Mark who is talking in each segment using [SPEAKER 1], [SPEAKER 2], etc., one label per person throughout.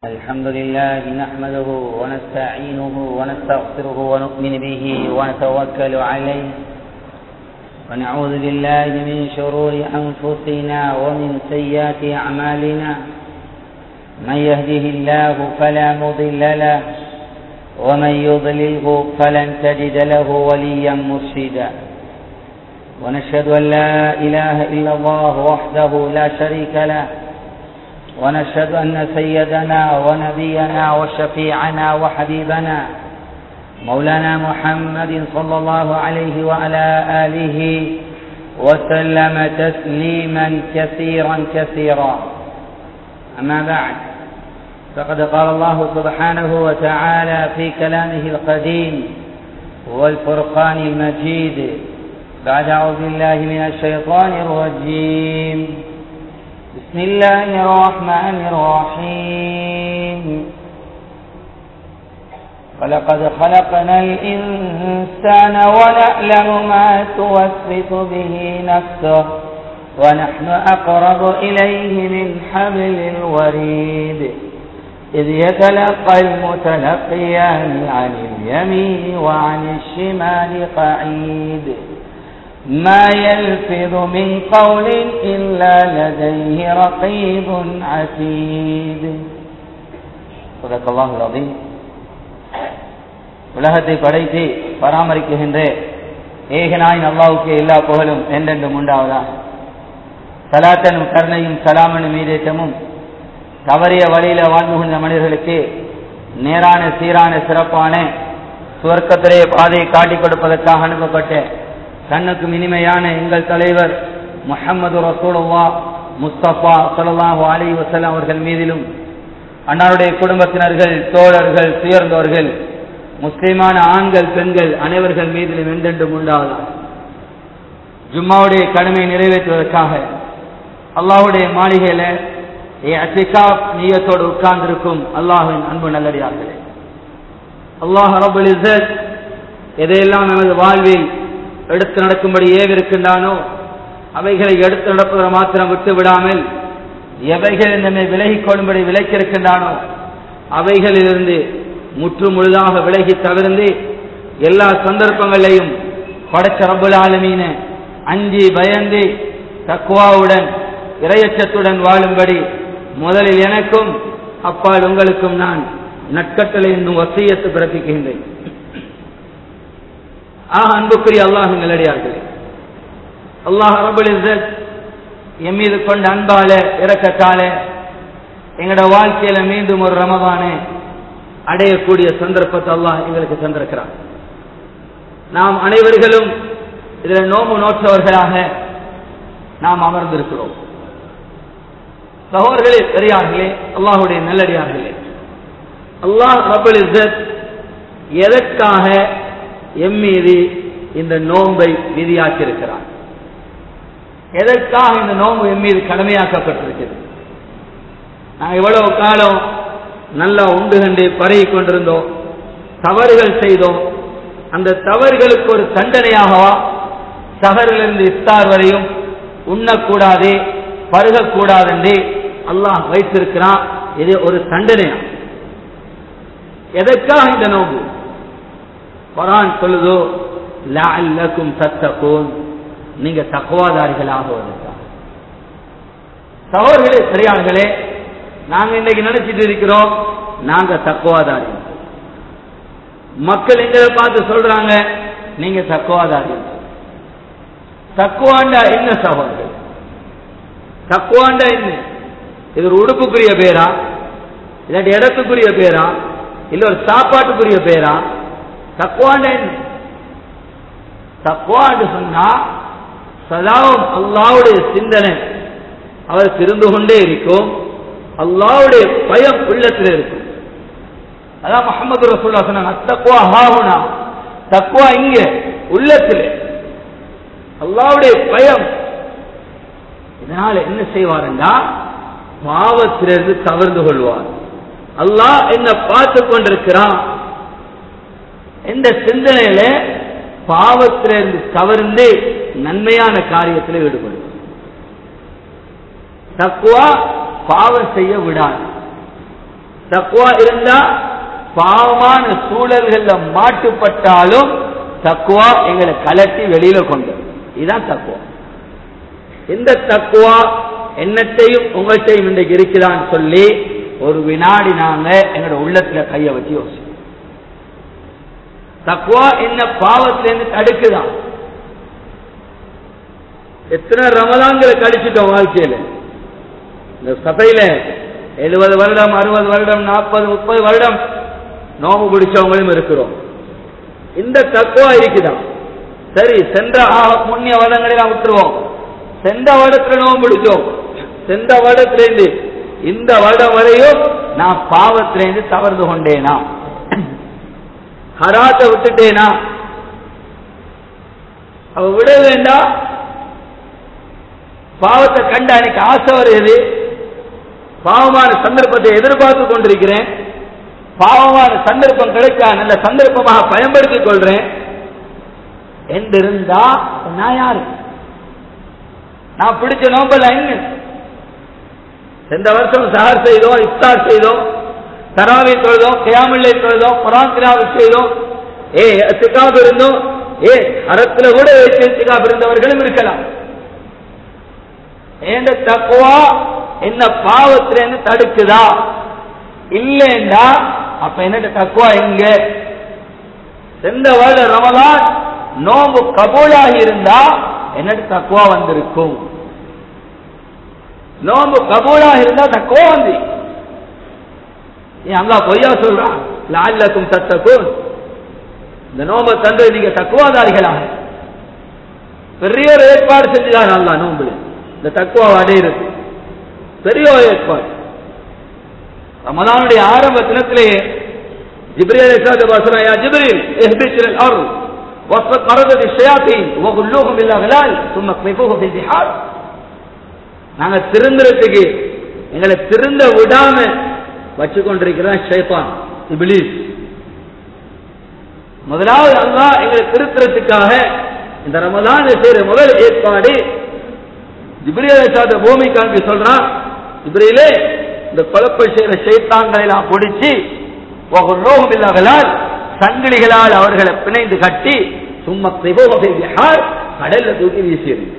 [SPEAKER 1] الحمد لله نحمده ونستعينه ونستغفره ونؤمن به ونتوكل عليه ونعوذ بالله من شرور أنفسنا ومن سيئات أعمالنا من يهده الله فلا مضل له ومن يضلله فلن تجد له وليا مرشدا ونشهد أن لا إله إلا الله وحده لا شريك له ونشهد أن سيدنا ونبينا وشفيعنا وحبيبنا مولانا محمد صلى الله عليه وعلى آله وسلم تسليما كثيرا كثيرا أما بعد فقد قال الله سبحانه وتعالى في كلامه القديم والفرقان المجيد بعد أعوذ بالله من الشيطان الرجيم بسم الله الرحمن الرحيم ولقد خلقنا الإنسان ونعلم ما توسوس به نفسه ونحن أقرب إليه من حبل الوريد إذ يتلقى المتلقيان عن اليمين وعن الشمال قعيد ما يلفظ من قول إلا لديه رقيب عتيد صدق الله العظيم உலகத்தை படைத்து பராமரிக்கின்ற ஏகனாய் அல்லாவுக்கு எல்லா புகழும் என்றென்றும் உண்டாவதா சலாத்தனும் கருணையும் சலாமனும் மீதேற்றமும் தவறிய வழியில வாழ்ந்து கொண்ட மனிதர்களுக்கு நேரான சீரான சிறப்பான சுவர்க்கத்திலே பாதையை காட்டிக் கொடுப்பதற்காக அனுப்பப்பட்ட கண்ணுக்கும் இனிமையான எங்கள் தலைவர் முஹம்மது ரசூலுல்லா முஸ்தபா சல்லாஹு அலி வசலாம் அவர்கள் மீதிலும் அன்னாருடைய குடும்பத்தினர்கள் தோழர்கள் துயர்ந்தவர்கள் முஸ்லிமான ஆண்கள் பெண்கள் அனைவர்கள் மீதிலும் என்றென்றும் உண்டாவதா ஜும்மாவுடைய கடமையை நிறைவேற்றுவதற்காக அல்லாஹுடைய மாளிகையில நீயத்தோடு உட்கார்ந்திருக்கும் அல்லாஹின் அன்பு நல்லடியார்களே அல்லாஹ் ரபுல் இசத் எதையெல்லாம் நமது வாழ்வில் எடுத்து நடக்கும்படி ஏவிருக்கின்றானோ அவைகளை எடுத்து நடப்பதை மாத்திரம் விட்டு விடாமல் எவைகள் நம்மை விலகிக் கொள்ளும்படி விலக்கியிருக்கின்றானோ அவைகளிலிருந்து முற்று முழுதாக விலகி தவிர்ந்து எல்லா சந்தர்ப்பங்களையும் படைச்ச ரபுல் ஆலமீன அஞ்சி பயந்து தக்குவாவுடன் இரையச்சத்துடன் வாழும்படி முதலில் எனக்கும் அப்பால் உங்களுக்கும் நான் நட்கட்டளை என்னும் வசியத்து பிறப்பிக்கின்றேன் ஆக அன்புக்குரிய அல்லாஹ் நிலடியார்களே அல்லாஹ் ரபுல் இசத் என் மீது கொண்ட அன்பால இறக்கத்தால எங்களோட வாழ்க்கையில மீண்டும் ஒரு ரமதான அடையக்கூடிய சந்தர்ப்பத்தை அல்லாஹ் எங்களுக்கு தந்திருக்கிறார் நாம் அனைவர்களும் இதுல நோம்பு நோற்றவர்களாக நாம் அமர்ந்திருக்கிறோம் சகோதரர்களே பெரியார்களே அல்லாஹுடைய நல்லடியார்களே அல்லாஹ் ரபுல் இசத் எதற்காக எம்மீது இந்த நோன்பை விதியாக்கியிருக்கிறார் எதற்காக இந்த நோன்பு எம்மீது கடமையாக்கப்பட்டிருக்கிறது நாங்கள் எவ்வளவு காலம் நல்லா உண்டு கண்டு பரகி கொண்டிருந்தோம் தவறுகள் செய்தோம் அந்த தவறுகளுக்கு ஒரு தண்டனையாகவா சகரிலிருந்து இஸ்தார் வரையும் உண்ணக்கூடாது பருகக்கூடாது என்று அல்லாஹ் வைத்திருக்கிறான் இது ஒரு தண்டனையா எதற்காக இந்த நோம்பு குரான் சொல்லுதோ லஅல்லக்கும் தத்தகூன் நீங்க தக்குவாதாரிகளாக வருகிறார் சகோதரர்களே பெரியார்களே நாங்க இன்னைக்கு நினைச்சிட்டு இருக்கிறோம் நாங்க தக்குவாதாரி மக்கள் எங்களை பார்த்து சொல்றாங்க நீங்க தக்குவாதாரி தக்குவாண்டா என்ன சகோதரர்கள் தக்குவாண்டா என்ன இது ஒரு உடுப்புக்குரிய பேரா இல்லாட்டி இடத்துக்குரிய பேரா இல்ல ஒரு சாப்பாட்டுக்குரிய பேரா தக்குவாண்ட என்ன தக்குவாண்டு சொன்னா சதாவும் அல்லாவுடைய சிந்தனை அவருக்கு இருந்து கொண்டே இருக்கும் அல்லாவுடைய பயம் உள்ளத்தில் இருக்கும் அதான் முகமது ரசூல்லா சொன்னாங்க தக்குவா ஹாகுனா தக்குவா இங்க உள்ளத்தில் அல்லாவுடைய பயம் இதனால என்ன செய்வாருன்னா பாவத்திலிருந்து தவிர்ந்து கொள்வார் அல்லாஹ் என்ன பார்த்து கொண்டிருக்கிறான் எந்த சிந்தனையில பாவத்திலிருந்து தவிர்ந்து நன்மையான காரியத்தில் ஈடுபடும் தக்குவா பாவம் செய்ய விடாது தக்குவா இருந்தா பாவமான சூழல்கள்ல மாட்டுப்பட்டாலும் தக்குவா எங்களை கலட்டி வெளியில கொண்டு வரும். இதுதான் தக்குவா எந்த தக்குவா என்னத்தையும் உங்கள்கிட்டையும் இன்றைக்கு இருக்குதான்னு சொல்லி ஒரு வினாடி நாங்க எங்களோட உள்ளத்துல கைய வச்சு யோசிப்போம் தக்குவா என்ன பாவத்திலிருந்து தடுக்குதான் எத்தனை ரமதான்களை கழிச்சிட்டோம் வாழ்க்கையில இந்த சபையில எழுபது வருடம் அறுபது வருடம் நாற்பது முப்பது வருடம் நோம்பு பிடிச்சவங்களும் இருக்கிறோம் இந்த தக்குவா இருக்குதான் சரி சென்ற ஆ- புண்ணிய வருடங்களெல்லாம் விட்டுருவோம் சென்ற வருடத்துல நோம்பு பிடிச்சோம் சென்ற வருடத்திலிருந்து இந்த வருடம் வரையும் நான் பாவத்திலிருந்து தவறு கொண்டேனா ஹராத்தை விட்டுட்டேனா அவ விட வேண்டாம் பாவத்தை கண்ட எனக்கு ஆசை வருகிறது பாவமான சந்தர்ப்பத்தை எதிர்பார்த்து கொண்டிருக்கிறேன் பாவமான சந்தர்ப்பம் கிடைச்சா நல்ல சந்தர்ப்பமாக பயன்படுத்திக் கொள்றேன் என்றிருந்தா நான் யாரு நான் பிடிச்ச நோம்பல் எங்க சென்ற வருஷம் சஹர் செய்தோம் இஃப்தார் செய்தோம் தராவி தொழுதோம் கியாமில்லை தொழுதோம் குரான் திராவி செய்தோம் ஏ சிக்காப் இருந்தோம் ஏ அறத்துல கூட சிக்காப் இருந்தவர்களும் இருக்கலாம் ஏண்ட தக்குவா என்ன பாவத்திலிருந்து தடுக்குதா இல்லைண்டா அப்ப என்னட்ட தக்குவா எங்க சென்ற வருட ரமலான் நோம்பு கபூலாகி இருந்தா என்னட்டு தக்குவா வந்திருக்கும் நோம்பு கபூலாக இருந்தா தக்குவா வந்து ஏன் அல்லாஹ் பொய்யா சொல்றான் லால்லக்கும் தத்தக்கும் இந்த நோம்பை தந்து நீங்க தக்குவாதாரிகளாக பெரிய ஒரு ஏற்பாடு செஞ்சுதான் அல்லாஹ் நோம்புல இந்த தக்குவா அடையிறது பெரிய ஒரு ஏற்பாடு ரமலானுடைய ஆரம்ப தினத்திலேயே ஜிப்ரீல் அலைஹிஸ்ஸலாத்து வஸலாம் யா ஜிப்ரீல் இஹ்பித் இலல் அர்ض وقد مرضت الشياطين وغلوهم بالاغلال ثم اقذفوهم في البحار நாங்க திருந்துறதுக்கு எங்களை திருந்த விடாம வச்சு கொண்டிருக்கிறான் ஷைத்தான் இப்லீஸ் முதலாவது அல்லாஹ் எங்களை திருத்துறதுக்காக இந்த ரமலான் செய்யற முதல் ஏற்பாடு ஜிப்ரீல் அலைஹிஸ்ஸலாத்து பூமிக்கு அனுப்பி சொல்றான் ஜிப்ரீலே இந்த குழப்ப செய்யற ஷைத்தான்களை எல்லாம் பிடிச்சி وغلوهم بالاغلال சங்கிலிகளால் அவர்களை பிணைந்து கட்டி சும்மா திகோகார் கடல்ல தூக்கி வீசியிருக்கு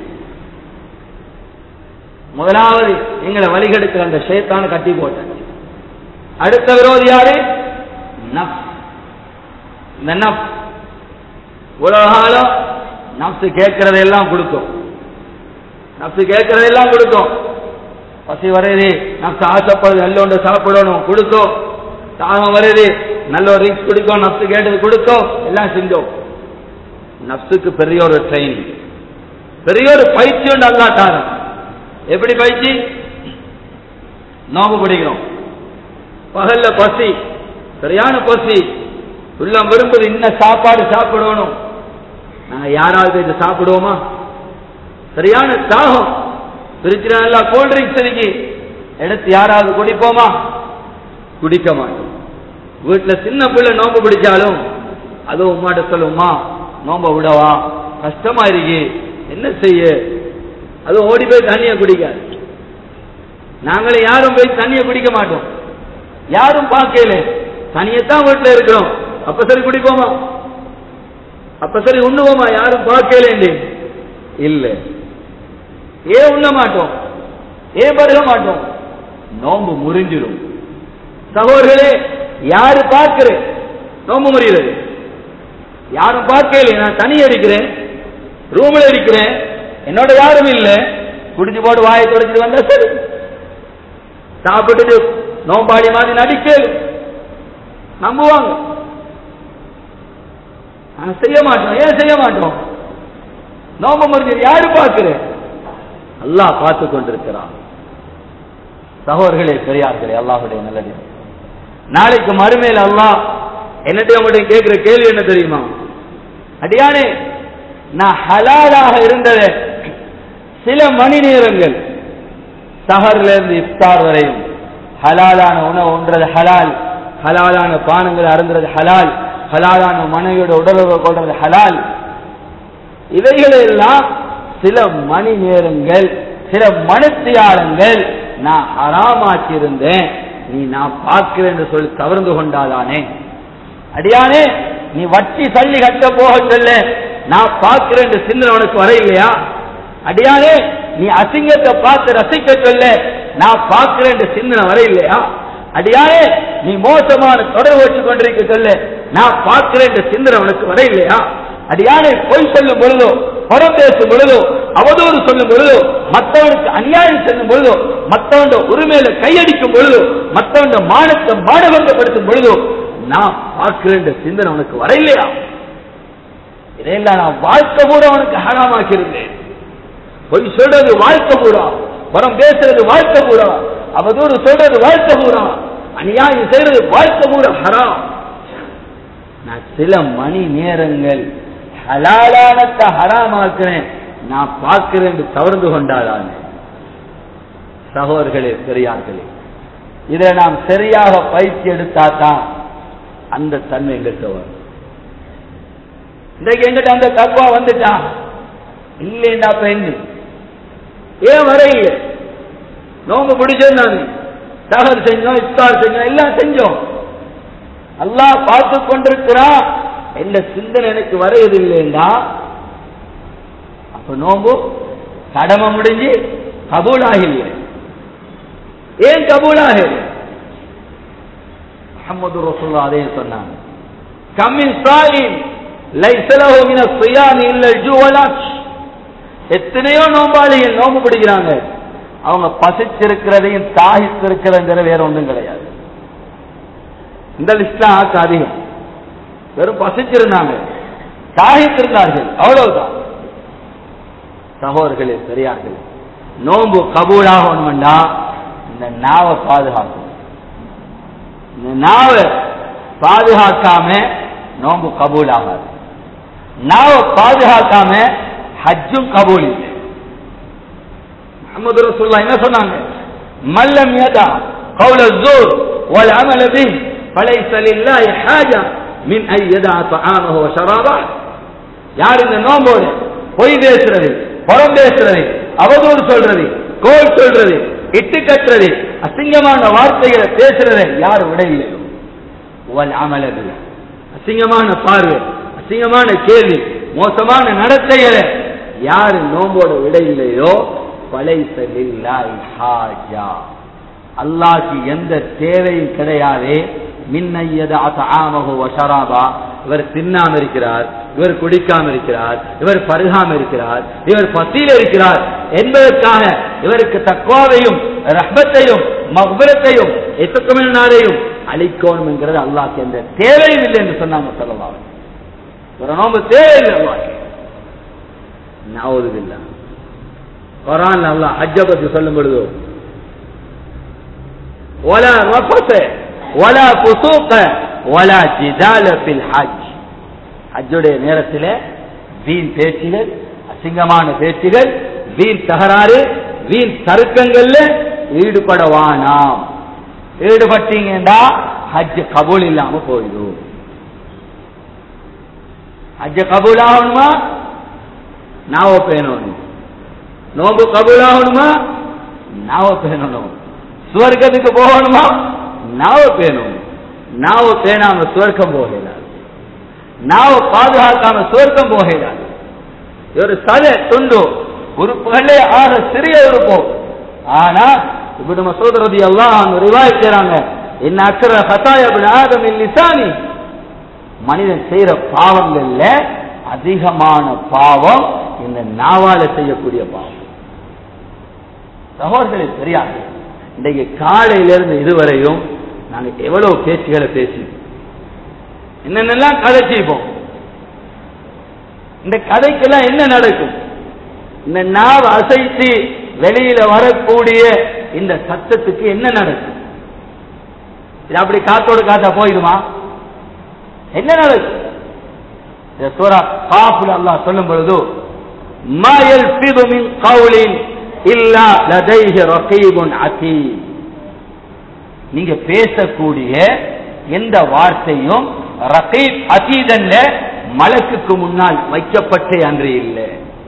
[SPEAKER 1] முதலாவது எங்களை வழிகெடுக்கிற அந்த ஷேத்தான கட்டி போட்டாங்க அடுத்த விரோதி யாரு நப்ஸ் இந்த நப்ஸ் உலகாலம் நப்ஸ் கேட்கறதெல்லாம் கொடுக்கும் நப்ஸ் கேட்கறதெல்லாம் கொடுக்கும் பசி வருது நப்ஸ் ஆசைப்படுது நல்ல ஒன்று சாப்பிடணும் கொடுக்கும் தாகம் வருது நல்ல ஒரு ரிங்ஸ் குடிக்கும் நப்சு கேட்டது கொடுக்கும் எல்லாம் செஞ்சோம் நப்சுக்கு பெரிய ஒரு ட்ரெயின் பெரிய ஒரு பயிற்சி உண்டு அல்லா தாரம் எப்படி பயிற்சி நோம்பு பிடிக்கிறோம் பகல்ல பசி சரியான பசி உள்ளம் விரும்புது இன்ன சாப்பாடு சாப்பிடணும் நாங்க யாராவது இது சாப்பிடுவோமா சரியான தாகம் பிரிச்சு நல்லா கூல் ட்ரிங்க்ஸ் இருக்கு எடுத்து யாராவது குடிப்போமா குடிக்க மாட்டோம் வீட்டுல சின்ன பிள்ளை நோம்பு பிடிச்சாலும் அதுவும் உமாட்ட சொல்லுமா நோம்ப விடவா கஷ்டமா இருக்கு என்ன செய்ய அது ஓடி போய் தண்ணிய குடிக்காது நாங்களே யாரும் போய் தண்ணிய குடிக்க மாட்டோம் யாரும் பார்க்கல தனியத்தான் வீட்டுல இருக்கிறோம் அப்ப சரி குடிப்போமா அப்ப சரி உண்ணுவோமா யாரும் பார்க்கல இல்ல ஏன் உண்ண மாட்டோம் ஏன் பருக மாட்டோம் நோம்பு முறிஞ்சிடும் சகோதரர்களே யாரு பார்க்கிற நோம்பு முறிகிறது யாரும் பார்க்கல நான் தனியா இருக்கிறேன் ரூம்ல இருக்கிறேன் என்னோட யாரும் இல்ல குடிச்சு போட்டு வாயை தொடச்சிட்டு வந்தா சரி சாப்பிட்டுட்டு நோம்பாடி மாதிரி நடிக்க நம்புவாங்க நாங்க செய்ய மாட்டோம் ஏன் செய்ய மாட்டோம் நோம்பு முறிஞ்சது யாரு பார்க்கிற அல்லாஹ் பார்த்து கொண்டிருக்கிறான் சகோதரர்களே பெரியார்களே அல்லாஹுடைய நல்லது நாளைக்கு மறுமையில் அல்லாஹ் என்னட்டையும் உங்கள்கிட்ட கேட்கிற கேள்வி என்ன தெரியுமா அடியானே நான் ஹலாலாக இருந்தத சில மணி நேரங்கள் சஹர்ல இருந்து இஃப்தார் வரையும் ஹலாலான உணவு உண்றது ஹலால் ஹலாலான பானங்கள் அருந்துறது ஹலால் ஹலாலான மனைவியோட உடலுறவு கொள்றது ஹலால் இவைகளை எல்லாம் சில மணி நேரங்கள் சில மனுத்தியாளங்கள் நான் ஹராமாக்கி இருந்தேன் நீ நான் பார்க்கிறேன் என்று சொல்லி தவறுந்து கொண்டாதானே அடியானே நீ வட்டி சல்லி கட்ட போக சொல்ல நான் பார்க்கிறேன் என்று சிந்தனை உனக்கு வர இல்லையா அடியானே நீ அசிங்கத்தை பார்த்து ரசிக்க சொல்ல நான் பார்க்கிறேன் என்று சிந்தனை வர இல்லையா அடியானே நீ மோசமான தொடர்பு வச்சு கொண்டிருக்க சொல்ல நான் பார்க்கிறேன் என்ற சிந்தனை உனக்கு வர இல்லையா அடியானே பொய் சொல்லும் பொழுதோ புறம் பேசும் பொழுதோ அவதூறு சொல்லும் பொழுதோ மற்றவனுக்கு அநியாயம் செய்யும் பொழுதோ மற்றவன் உரிமையில கையடிக்கும் பொழுதோ மற்றவன் மானத்தை மானபங்கப்படுத்தும் பொழுதோ நான் பார்க்கிறேன் என்ற சிந்தனை உனக்கு வர இல்லையா இதையெல்லாம் நான் வாழ்க்கை பூரா உனக்கு ஹராமாக்கி இருந்தேன் பொய் சொல்றது வாழ்க்கை பூரா புறம் பேசுறது வாழ்க்கை பூரா அவதூறு சொல்றது வாழ்க்கை பூரா அநியாயம் செய்யறது வாழ்க்கை பூரா ஹராம் நான் சில மணி நேரங்கள் ஹலாலானத்தை ஹராமாக்குறேன் நான் பார்க்கிறேன் என்று தவறுந்து கொண்டாடானே சகோதர்களே பெரியார்களே இதை நாம் சரியாக பயிற்சி எடுத்தாதான் அந்த தன்மை எங்கிட்ட வரும் இன்றைக்கு எங்கிட்ட அந்த தப்பா வந்துட்டான் இல்லைண்டா பெண்ணு ஏன் வர இல்லை நோம்பு பிடிச்சோம் நான் தகர் செஞ்சோம் இஃப்தார் செஞ்சோம் எல்லாம் செஞ்சோம் அல்லாஹ் பார்த்து கொண்டிருக்கிறான் எந்த சிந்தனை எனக்கு வரையதில்லைண்டா அப்ப நோம்பு கடமை முடிஞ்சு கபூலாக இல்லை ஏன் கபூலாக இல்லை முகமது ரசூல்லா அதே சொன்னாங்க கம்மின் சாயின் லைசலஹு மின சுயாமி இல்ல ஜுவலாச் எத்தனையோ நோம்பாளிகள் நோம்பு பிடிக்கிறாங்க அவங்க பசிச்சிருக்கிறதையும் தாகித்திருக்கிறதுங்கிற வேற ஒன்றும் கிடையாது இந்த லிஸ்ட்ல ஆக்கு அதிகம் வெறும் பசிச்சிருந்தாங்க தாகித்திருந்தார்கள் அவ்வளவுதான் சகோதரர்களே பெரியார்கள் நோன்பு கபூலாகணும்னா இந்த நாவை பாதுகாக்கணும் இந்த நாவை பாதுகாக்காம நோன்பு கபூல் ஆகாது நாவை பாதுகாக்காம ஹஜ்ஜும் கபூல் இல்லை முகமது ரசூல்லா என்ன சொன்னாங்க மல்லம் யதா قول الزور والعمل به فليس لله حاجة من أن يدع طعامه وشرابه யார் இந்த நோம்போடு பொய் பேசுறது புறம் பேசுறது அவதூறு சொல்றது கோல் சொல்றது இட்டு கட்டுறது அசிங்கமான வார்த்தைகளை பேசுறதை யார் விடையில்லையோ வல் அமலது அசிங்கமான பார்வை அசிங்கமான கேள்வி மோசமான நடத்தைகளை யாரு நோம்போட விடையில்லையோ பலை செல்லாய் ஹாஜா அல்லாஹ்க்கு எந்த தேவையும் கிடையாது மின்னையது ஆமகோ வஷராபா இவர் தின்னாம இருக்கிறார் இவர் குடிக்காம இருக்கிறார் இவர் பருகாம இருக்கிறார் இவர் பசியில் இருக்கிறார் என்பதற்காக இவருக்கு தக்குவாவையும் ரஹ்பத்தையும் மக்பரத்தையும் எத்தக்குமினாரையும் அளிக்கணும் என்கிறது அல்லாஹ்க்கு எந்த தேவையும் இல்லை என்று சொன்னாங்க சொல்லலாம் ஒரு நோம்பு தேவையில்லை அல்லாஹ்க்கு நவுதுபில்லா குரான் அல்லாஹ் ஹஜ்ஜ பத்தி சொல்லும் பொழுது ولا رفث ولا فسوق ولا جدال في الحج ஹஜ்ஜுடைய நேரத்தில் வீண் பேச்சுகள் அசிங்கமான பேச்சுகள் வீண் தகராறு வீண் தருக்கங்கள்ல ஈடுபடவானாம் ஈடுபட்டீங்கன்னா ஹஜ் கபூல் இல்லாம போயிடும் ஹஜ் கபூல் ஆகணுமா நாவ பேணணும் நோம்பு கபூல் ஆகணுமா நாவ பேணணும் சுவர்க்கத்துக்கு போகணுமா நாவ பேணும் நாவ பேணாம சுவர்க்கம் போகலாது நாவ பாதுகாக்காம சுவர்க்கம் போகலாது ஒரு சதை துண்டு உறுப்புகளே ஆக சிறிய உறுப்பு ஆனா இப்ப நம்ம சோதரதி எல்லாம் ரிவாய்க்கிறாங்க என்ன அக்கற ஹத்தாயபின் ஆதம் லிசானி மனிதன் செய்யற பாவங்கள்ல அதிகமான பாவம் இந்த நாவால செய்யக்கூடிய பாவம் சகோதரர்களை தெரியாது இன்றைக்கு காலையிலிருந்து இதுவரையும் நாங்க எவ்வளவு பேச்சுகளை பேசி என்னென்னலாம் கதை செய்வோம் இந்த கதைக்கெல்லாம் என்ன நடக்கும் இந்த நாவ அசைத்து வெளியில வரக்கூடிய இந்த சத்தத்துக்கு என்ன நடக்கும் இது அப்படி காத்தோடு காத்தா போயிடுமா என்ன நடக்கும் இந்த சூரா காஃபுல் அல்லாஹ் சொல்லும் பொழுது ما يلفظ من قول إلا لديه رقيب عتيد நீங்க பேசக்கூடிய எந்த வார்த்தையும் ரகீப் அதீதன்ல மலக்குக்கு முன்னால் வைக்கப்பட்டே அன்று இல்லை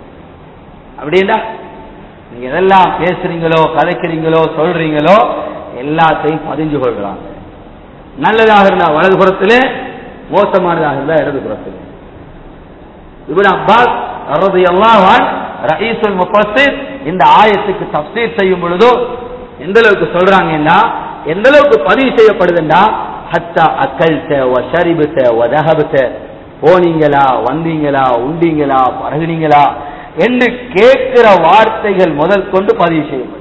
[SPEAKER 1] அப்படின்னா நீங்க எதெல்லாம் பேசுறீங்களோ கதைக்கிறீங்களோ சொல்றீங்களோ எல்லாத்தையும் பதிஞ்சு கொள்றாங்க நல்லதாக இருந்தா வலது புறத்திலே மோசமானதாக இருந்தா இடது புறத்திலே இப்னு அப்பாஸ் ரலியல்லாஹு அன்ஹு ரயீசுல் முஃபஸ்ஸிர் இந்த ஆயத்துக்கு தஃப்சீர் செய்யும் பொழுதோ எந்த அளவுக்கு சொல்றாங்கன்னா எந்த அளவுக்கு பதிவு செய்யப்படுதுன்னா ஹத்தா அக்கல்த வ ஷரிபத வ தஹபத போனீங்களா வந்தீங்களா உண்டீங்களா பருகுனீங்களா என்று கேட்கிற வார்த்தைகள் முதல் கொண்டு பதிவு செய்யப்படும்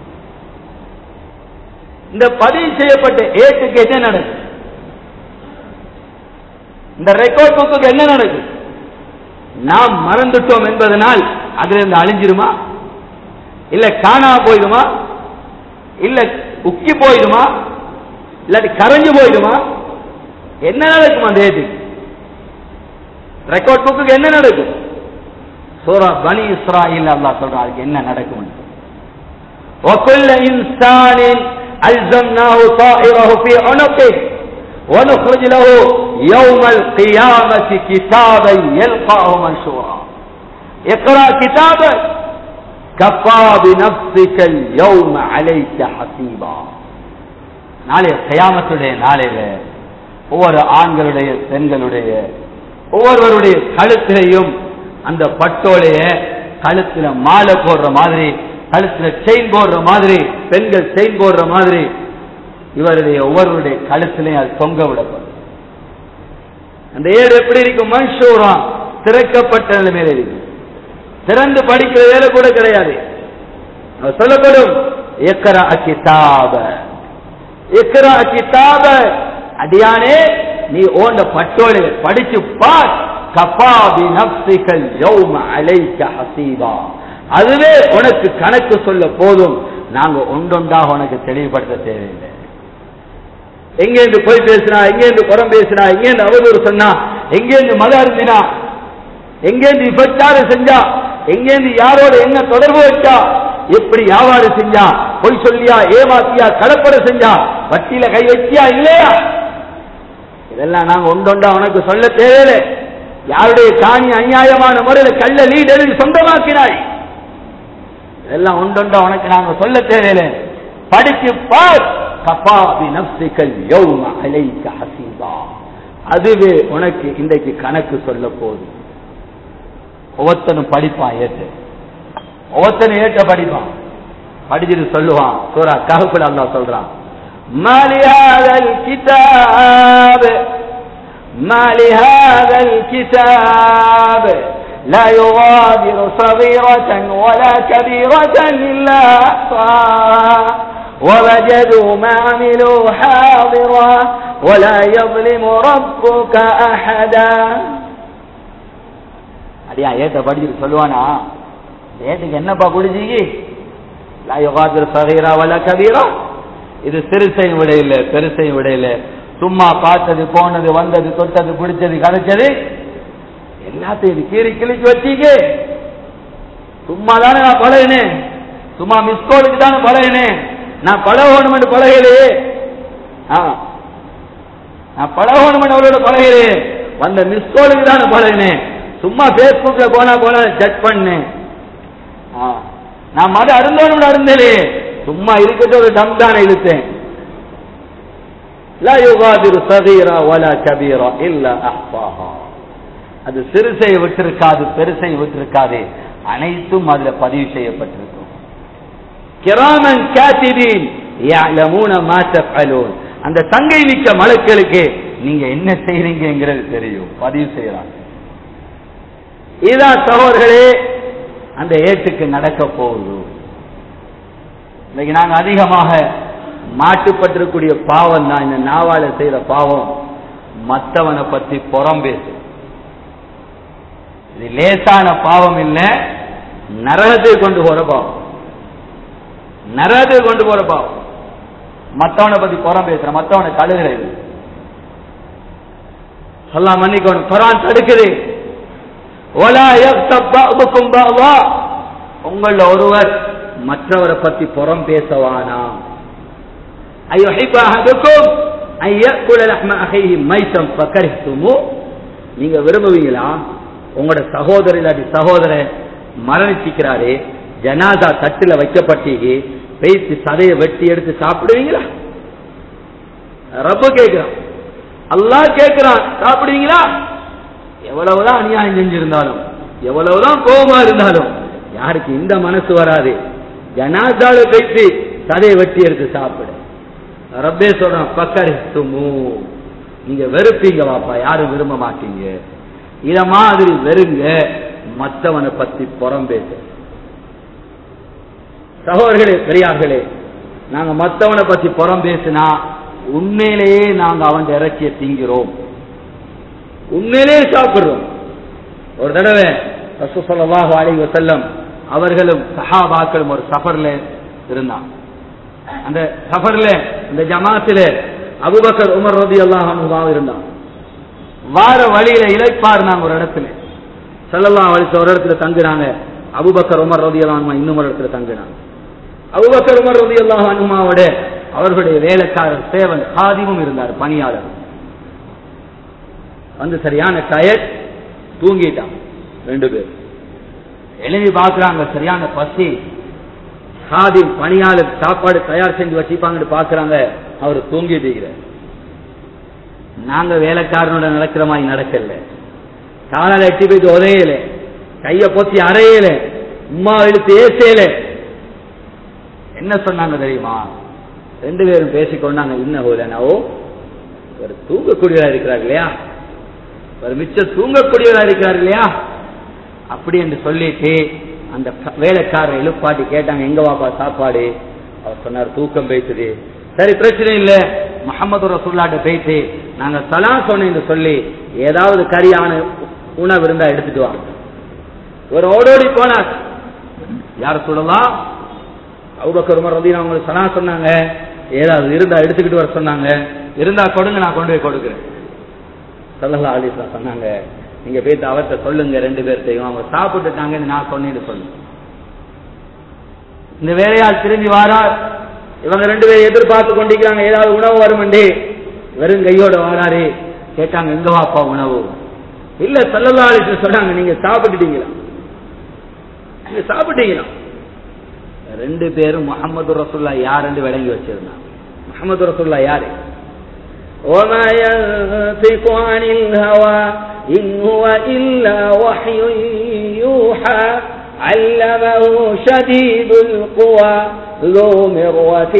[SPEAKER 1] இந்த பதிவு செய்யப்பட்ட ஏட்டுக்கு என்ன நடக்கும் இந்த ரெக்கார்ட் புக்கு என்ன நடக்கும் நாம் மறந்துட்டோம் என்பதனால் அதுல இருந்து அழிஞ்சிருமா இல்ல காணா போயிடுமா இல்ல உக்கி போயிடுமா இல்லாட்டி கரைஞ்சு போயிடுமா என்ன நடக்கும் அந்த ஏட்டுக்கு ரெக்கார்ட் புக்கு என்ன நடக்கும் சூரா பனி இஸ்ராயில் அல்லாஹ் சொல்றான் அதுக்கு என்ன நடக்கும் وكل إنسان ألزمناه طائره في عنقه ونخرج له يوم القيامة كتابا يلقاه منشورا اقرأ كتابك كفى بنفسك اليوم عليك حسيبا நாளைய கயாமத்துடைய நாளையில ஒவ்வொரு ஆண்களுடைய பெண்களுடைய ஒவ்வொருவருடைய கழுத்திலையும் அந்த பட்டோலைய கழுத்துல மாலை போடுற மாதிரி கழுத்துல செயின் போடுற மாதிரி பெண்கள் செயின் போடுற மாதிரி இவருடைய ஒவ்வொருவருடைய கழுத்திலையும் அது தொங்க விடப்படும் அந்த ஏடு எப்படி இருக்கும் மன்சூரா திறக்கப்பட்ட நிலைமையில இருக்கும் திறந்து படிக்கிற வேலை கூட கிடையாது அது சொல்லப்படும் எக்கரா கிதாப எக்கரா கிதாப அடியானே நீ ஓண்ட பட்டோலை படிச்சு பார் கபாபி நப்சிகள் யௌம அலைக்க ஹசீபா அதுவே உனக்கு கணக்கு சொல்ல போதும் நாங்க ஒன்றொன்றாக உனக்கு தெளிவுபடுத்த தேவையில்லை எங்கேருந்து போய் பேசினா எங்கேருந்து புறம் பேசினா எங்கேருந்து அவதூறு சொன்னா எங்கேருந்து மத அருந்தினா எங்கேருந்து விபச்சாரம் செஞ்சா எங்கேருந்து யாரோட என்ன தொடர்பு வச்சா எப்படி வியாபாரம் செஞ்சா பொய் சொல்லியா ஏமாத்தியா கலப்பட செஞ்சா வட்டியில கை வச்சியா இல்லையா இதெல்லாம் நாங்க ஒன்றொண்டா உனக்கு சொல்ல தேவையில்லை யாருடைய காணி அநியாயமான முறையில் கள்ள லீட் எழுதி சொந்தமாக்கினாய் இதெல்லாம் ஒன்றொண்டா உனக்கு நாங்க சொல்ல தேவையில்லை படிச்சு பார் கபாபி நப்சிகள் யௌம அலைக்க ஹசீபா அதுவே உனக்கு இன்றைக்கு கணக்கு சொல்ல போதும் ஒவ்வொருத்தனும் படிப்பான் ஏற்று ஒவ்வொருத்தனும் ஏற்ற படிப்பான் படிச்சுட்டு சொல்லுவான் சூரா கஹப்புல அல்லாஹ் சொல்றான் ما لهذا الكتاب ما لهذا الكتاب لا يغادر صغيرة ولا كبيرة إلا أحصاها ووجدوا ما عملوا حاضرا ولا يظلم ربك أحدا அடியா ஏத்த படிச்சுட்டு சொல்லுவானா ஏத்துக்கு என்னப்பா குடிச்சிக்கு லா யுகாதிர் சகீரா வல கபீரா இது சிறுசையும் விட இல்ல பெருசையும் விட இல்ல சும்மா பார்த்தது போனது வந்தது தொட்டது பிடிச்சது கதைச்சது எல்லாத்தையும் இது கீறி கிழிச்சு வச்சீங்க சும்மா தானே நான் பழகினேன் சும்மா மிஸ்கோலுக்கு தானே பழகினேன் நான் பழகணும் பழகலையே ஆ நான் பழகணும் அவளோட பழகிறேன் வந்த மிஸ்கோலுக்கு தானே பழகினேன் சும்மா பேஸ்புக்ல போனா போனா செக் பண்ணேன் ஆ, நான் மத அருந்தோணும் அருந்தலே சும்மா இருக்கிறது ஒரு டம் தானே இழுத்தேன் லா யுகாதிரு சகீரா வலா கபீரா இல்ல அஹ்சாஹா அது சிறுசை விட்டிருக்காது பெருசை விட்டிருக்காது அனைத்தும் அதுல பதிவு செய்யப்பட்டிருக்கும் கிராமன் காத்திபீன் يعلمون ما تفعلون அந்த தங்கை மிக்க மலக்களுக்கு நீங்க என்ன செய்றீங்கிறது தெரியும் பதிவு செய்யறாங்க இதான் சகோதரர்களே அந்த ஏட்டுக்கு நடக்க போகுது இன்னைக்கு நாங்க அதிகமாக மாட்டுப்பட்டிருக்கக்கூடிய பாவம் தான் இந்த நாவால செய்யற பாவம் மற்றவனை பத்தி புறம் பேசு இது லேசான பாவம் இல்ல நரகத்தை கொண்டு போற பாவம் நரகத்தை கொண்டு போற பாவம் மத்தவனை பத்தி புறம் பேசுற மத்தவனை கழுகிறது எல்லாம் மன்னிக்கணும் குரான் தடுக்குது ولا يغتب بعضكم بعضا உங்கள ஒருவர் மற்றவரை பத்தி புறம் பேசவானா أيحب أحدكم أن يأكل لحم أخيه ميتا فكرهتموه நீங்க விரும்புவீங்களா உங்களோட சகோதரர் இல்லாட்டி சகோதரர் மரணிச்சிக்கிறாரே ஜனாதா தட்டுல வைக்கப்பட்டீங்க பேசி சதையை வெட்டி எடுத்து சாப்பிடுவீங்களா ரப்ப கேட்கிறான் அல்லாஹ் கேட்கிறான் சாப்பிடுவீங்களா எவ்வளவுதான் அநியாயம் செஞ்சிருந்தாலும் எவ்வளவுதான் கோபமா இருந்தாலும் யாருக்கு இந்த மனசு வராது ஜனாதால பேசி சதையை வெட்டி எடுத்து சாப்பிடு ரப்பே சொல்றான் பக்கரி துமு நீங்க வெறுப்பீங்க வாப்பா யாரும் விரும்ப மாட்டீங்க இத மாதிரி வெறுங்க மற்றவனை பத்தி புறம் பேச சகோதரர்களே பெரியார்களே நாங்க மற்றவனை பத்தி புறம் பேசினா உண்மையிலேயே நாங்க அவன் இறைச்சியை திங்கிறோம் உண்மையிலேயே சாப்பிடுறோம் ஒரு தடவை ரசூசல்லாஹு அலைஹி வஸல்லம் அவர்களும் சஹாபாக்களும் ஒரு சஃபர்ல இருந்தான் அந்த சஃபர்ல இந்த ஜமாத்துல அபுபக்கர் உமர் ரதி அல்லாஹ் இருந்தான் வார வழியில இழைப்பாருனாங்க ஒரு இடத்துல செல்லலாம் வழிச்ச ஒரு இடத்துல தங்குறாங்க அபுபக்கர் உமர் ரதி அல்லாஹ் இன்னும் ஒரு இடத்துல தங்குறாங்க அபுபக்கர் உமர் ரதி அல்லாஹ் அனுமாவோட அவர்களுடைய வேலைக்காரர் சேவன் காதிமும் இருந்தார் பணியாளர் வந்து சரியான டயர்ட் தூங்கிட்டான் ரெண்டு பேர் எழுதி பார்க்கறாங்க சரியான பசி காதிம் பணியாளர் சாப்பாடு தயார் செஞ்சு வச்சிப்பாங்கன்னு பாக்குறாங்க அவர் தூங்கிட்டு இருக்கிறார் நாங்க வேலைக்காரனோட நடக்கிற மாதிரி நடக்கல காலால எட்டி போயிட்டு உதையல கைய பொத்தி அறையல உமா இழுத்து ஏசையல என்ன சொன்னாங்க தெரியுமா ரெண்டு பேரும் பேசிக்கொண்டாங்க இன்ன ஹோலனாவோ ஒரு தூங்கக்கூடியவரா இருக்கிறார் இல்லையா ஒரு மிச்சம் தூங்கக்கூடியவரா இருக்கிறார் இல்லையா அப்படி என்று சொல்லிட்டு அந்த வேலைக்காரர் எழுப்பாட்டி கேட்டாங்க எங்க வாப்பா சாப்பாடு அவர் சொன்னார் தூக்கம் பேசுது சரி பிரச்சனை இல்ல முகமது ரசூல்லாட்ட பேசி நாங்க சலா சொன்னேன்னு சொல்லி ஏதாவது கரியான உணவு இருந்தா எடுத்துட்டு வாங்க ஒரு ஓடோடி போனார் யார் சொல்லலாம் அவுபக்கர் உமர் ரதீன் அவங்களுக்கு சலா சொன்னாங்க ஏதாவது இருந்தா எடுத்துக்கிட்டு வர சொன்னாங்க இருந்தா கொடுங்க நான் கொண்டு போய் கொடுக்குறேன் சல்லல்லா அலிஸ்லா சொன்னாங்க நீங்க போயிட்டு அவர்கிட்ட சொல்லுங்க ரெண்டு பேர்த்தையும் அவங்க சாப்பிட்டுட்டாங்கன்னு நான் சொன்னேன்னு சொல்லுங்க இந்த வேலையால் திரும்பி வாரார் இவங்க ரெண்டு பேரும் எதிர்பார்த்து கொண்டிருக்கிறாங்க ஏதாவது உணவு வருமெண்டே வெறும் கையோட வாராரு கேட்டாங்க எங்க வாப்பா உணவு இல்ல சல்லல்லா அலிஸ்ல சொன்னாங்க நீங்க சாப்பிட்டுட்டீங்களா நீங்க சாப்பிட்டீங்களா ரெண்டு பேரும் முகமது ரசுல்லா யாருன்னு விளங்கி வச்சிருந்தாங்க முகமது ரசுல்லா யாரு
[SPEAKER 2] وما ينطق عن الهوى إن هو إلا وحي يوحى علمه شديد القوى ذو مرة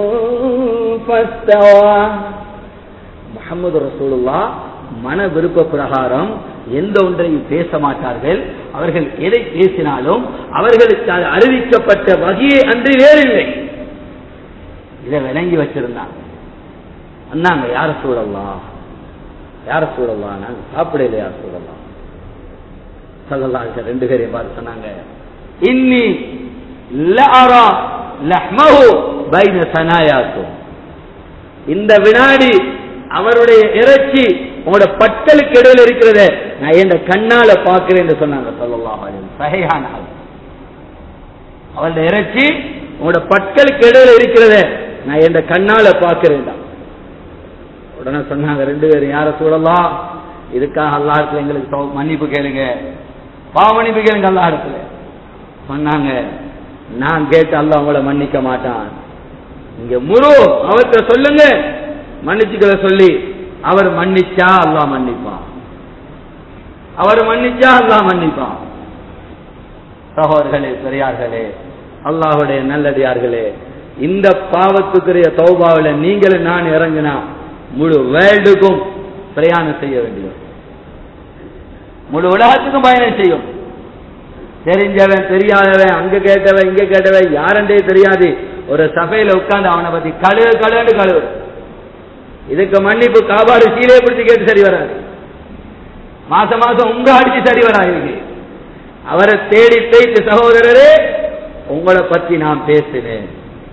[SPEAKER 2] فاستوى
[SPEAKER 1] முகமது ரசூலுல்லா மன விருப்ப பிரகாரம் எந்த ஒன்றையும் பேச மாட்டார்கள் அவர்கள் எதை பேசினாலும் அவர்களுக்கு அது அறிவிக்கப்பட்ட வகையே அன்று வேறில்லை இதை விளங்கி வச்சிருந்தாங்க அண்ணாங்க யார சூழலாம் யார சூழலாம் நாங்க சாப்பிடல யார சூழலாம் சொல்லலாம் ரெண்டு பேரையும் பார்த்து சொன்னாங்க இன்னி லஅரா லஹ்மஹு பைன சனாயாக்கும் இந்த வினாடி அவருடைய இறைச்சி உங்களோட பட்டலுக்கு இடையில இருக்கிறத நான் என் கண்ணால பாக்குறேன் என்று சொன்னாங்க சொல்லலாம் சகையான அவருடைய இறைச்சி உங்களோட பட்டலுக்கு இடையில இருக்கிறத நான் என் கண்ணால பாக்குறேன் உடனே சொன்னாங்க ரெண்டு பேரும் யார சூழலாம் இதுக்காக அல்லா இடத்துல எங்களுக்கு தௌ- மன்னிப்பு கேளுங்க பாவ மன்னிப்பு கேளுங்க அல்லா இடத்துல சொன்னாங்க நான் கேட்டு அல்லாஹ் உங்களை மன்னிக்க மாட்டான் நீங்க முரு அவர்கிட்ட சொல்லுங்க மன்னிச்சுக்கிற சொல்லி அவர் மன்னிச்சா அல்லாஹ் மன்னிப்பான் அவர் மன்னிச்சா அல்லாஹ் மன்னிப்பான் சகோதரர்களே பெரியார்களே அல்லாஹுடைய நல்லடியார்களே இந்த பாவத்துக்குரிய தௌபாவில நீங்களும் நான் இறங்கினா முழு வேர்ல்டுக்கும் பிரயாணம் செய்ய வேண்டியது முழு உலகத்துக்கும் பயணம் செய்யும் தெரிஞ்சவன் தெரியாதவன் அங்க கேட்டவன் இங்க கேட்டவன் யாரண்டே தெரியாது ஒரு சபையில உட்கார்ந்து அவனை பத்தி கழுவு கழுவுன்னு கழுவு இதுக்கு மன்னிப்பு காபாடு சீலையை பிடிச்சு கேட்டு சரி வராது மாசம் மாசம் உங்க அடிச்சு சரி வராது இதுக்கு அவரை தேடி தேய்த்து சகோதரரே உங்களை பத்தி நான் பேசினேன்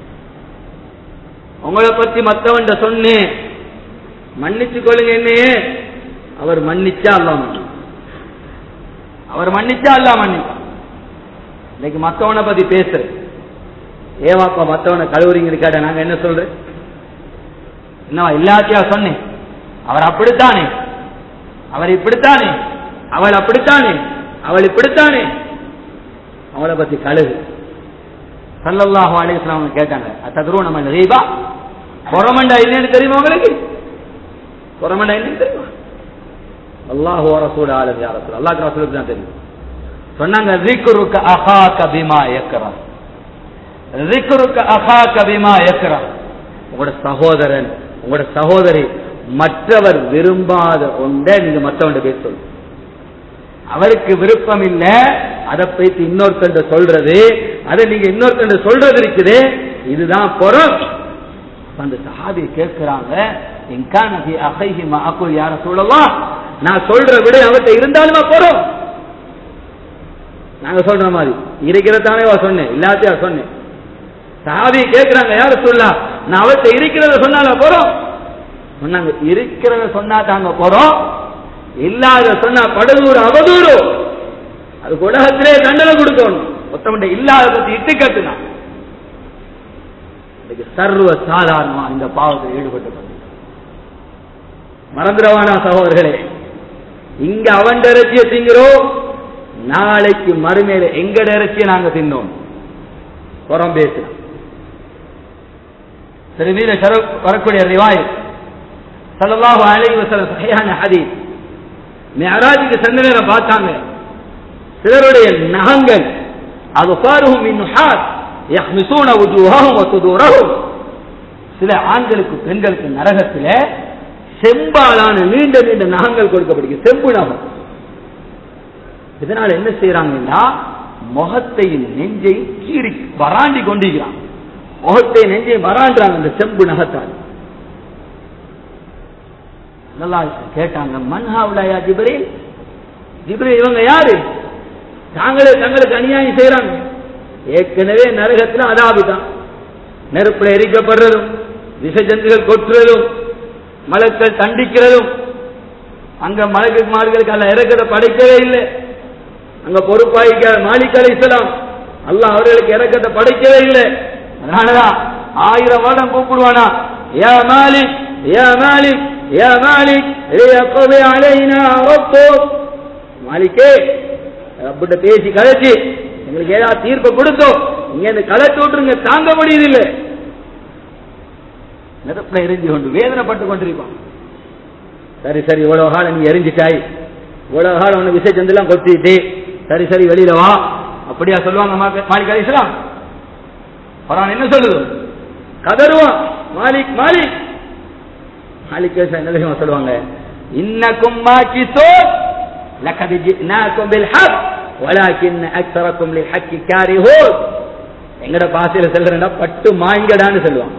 [SPEAKER 1] உங்களை பத்தி மத்தவன்ட சொன்னேன் மன்னிச்சு கொள்ளுங்க என்னையே அவர் மன்னிச்சா அல்லா மன்னிப்பான் அவர் மன்னிச்சா அல்லா மன்னிப்பான் இன்னைக்கு மத்தவனை பத்தி பேசுறேன் ஏவாப்பா மத்தவனை கழுவுறீங்கன்னு கேட்ட நாங்க என்ன சொல்றேன் என்னவா எல்லாத்தையா சொன்னேன் அவர் அப்படித்தானே அவர் இப்படித்தானே அவள் அப்படித்தானே அவள் இப்படித்தானே அவளை பத்தி கழுகு சல்லல்லாஹு அலைஹி வஸல்லம் அவங்க கேட்டாங்க அத்ததுரு நம்ம ரீபா புறமண்டா என்னன்னு தெரியுமா உங்களுக்கு புறமண்டா என்னன்னு தெரியுமா அல்லாஹு ரசூல் ஆலம் யா ரசூல் அல்லாஹ் ரசூலுக்கு தான் தெரியும் சொன்னாங்க ذِكْرُكَ أَخَاكَ بِمَا يَكْرَهُ ذِكْرُكَ أَخَاكَ بِمَا يَكْرَهُ உங்களோட சகோதரன் உங்களோட சகோதரி மற்றவர் விரும்பாத ஒன்றை நீங்க மற்றவன் பேர் சொல்லு அவருக்கு விருப்பம் இல்ல அதை பத்தி இன்னொருத்தன் சொல்றது அதை நீங்க இன்னொருத்தன் சொல்றது இருக்குது இதுதான் புறம் அந்த சஹாபி கேட்கிறாங்க இன்கான ஃபி அகைஹி மா அகுல் யார சொல்லலாம் நான் சொல்ற விட அவர்கிட்ட இருந்தாலுமா போறோம் நாங்க சொல்ற மாதிரி இருக்கிறதானே சொன்னேன் இல்லாத்தையா சொன்னேன் சஹாபி கேட்கிறாங்க யார சொல்லலாம் நான் அவர்கிட்ட இருக்கிறத சொன்னால போறோம் சொன்னாங்க இருக்கிறத சொன்னா தாங்க போறோம் இல்லாத சொன்னா படுதூறு அவதூறு அதுக்கு உலகத்திலே தண்டனை கொடுக்கணும் மொத்தம் இல்லாத பத்தி இட்டு கட்டுனா இன்னைக்கு சர்வ சாதாரணமா இந்த பாவத்தில் ஈடுபட்டு மறந்துடவானா சகோதரர்களே இங்க அவன் இறைச்சியை திங்கிறோம் நாளைக்கு மறுமையில எங்கட இறைச்சியை நாங்க தின்னோம் புறம் பேசலாம் திருமீத வரக்கூடிய ரிவாய் சல்லல்லாஹு அலைஹி வஸல்லம் சஹீஹான ஹதீஸ் மிஅராஜுக்கு சென்ற நேரம் பார்த்தாங்க சிலருடைய நகங்கள் அது பாருகும் இன்னுஹாத் யஹ்மிசூன வுஜூஹஹும் வ சுதூரஹும் சில ஆண்களுக்கு பெண்களுக்கு நரகத்தில செம்பாலான நீண்ட நீண்ட நகங்கள் கொடுக்கப்படுகிறது செம்பு நகம் இதனால என்ன செய்யறாங்கன்னா முகத்தை நெஞ்சை கீறி வராண்டி கொண்டிருக்கிறான் முகத்தை நெஞ்சை வராண்டாங்க அந்த செம்பு நகத்தால் நல்லா கேட்டாங்க மன்ஹாவுலாயா ஜிப்ரேல் ஜிப்ரேல் இவங்க யாரு தாங்களே தங்களுக்கு அநியாயம் செய்யறாங்க ஏற்கனவே நரகத்தில் அதாபிதான் நெருப்புல எரிக்கப்படுறதும் விஷஜந்துகள் கொட்டுறதும் மலக்கள் தண்டிக்கிறதும் அங்க மலக்கு மார்களுக்கு அல்ல இறக்கத்தை படைக்கவே இல்லை அங்க பொறுப்பாய்க்க மாலிக் அலை இஸ்லாம் அல்லாஹ் அவர்களுக்கு இறக்கத்தை படைக்கவே இல்லை அதனாலதான் ஆயிரம் வருடம் கூப்பிடுவானா யா மாலிக் யா மாலிக் யா மாலிக் லியக்தி அலைனா ரப்புக் மாலிக்கே ரப்பிட்ட பேசி கதைச்சு எங்களுக்கு ஏதாவது தீர்ப்பு கொடுத்தோம் இங்க இந்த கலத்து விட்டுருங்க தாங்க முடியுது இல்லை நெருப்புல எரிஞ்சு கொண்டு வேதனைப்பட்டு கொண்டிருப்பான் சரி சரி இவ்வளவு காலம் நீ எரிஞ்சிட்டாய் இவ்வளவு காலம் ஒண்ணு விசை சந்தெல்லாம் கொத்திட்டு சரி சரி வெளியில வா அப்படியா சொல்லுவாங்க மாலிக் அலிஸ்லாம் குரான் என்ன சொல்லுது கதருவான் மாலிக் மாலிக் மாலிக் என்ன தெரியுமா சொல்லுவாங்க இன்னக்கும் மாக்கிசோ லக்கது ஜினாக்கும் பில் ஹக் வலாக்கின் அக்தரக்கும் லில் ஹக்கி காரிஹூன் எங்கட பாசையில செல்றா பட்டு மாய்ங்கடான்னு சொல்லுவாங்க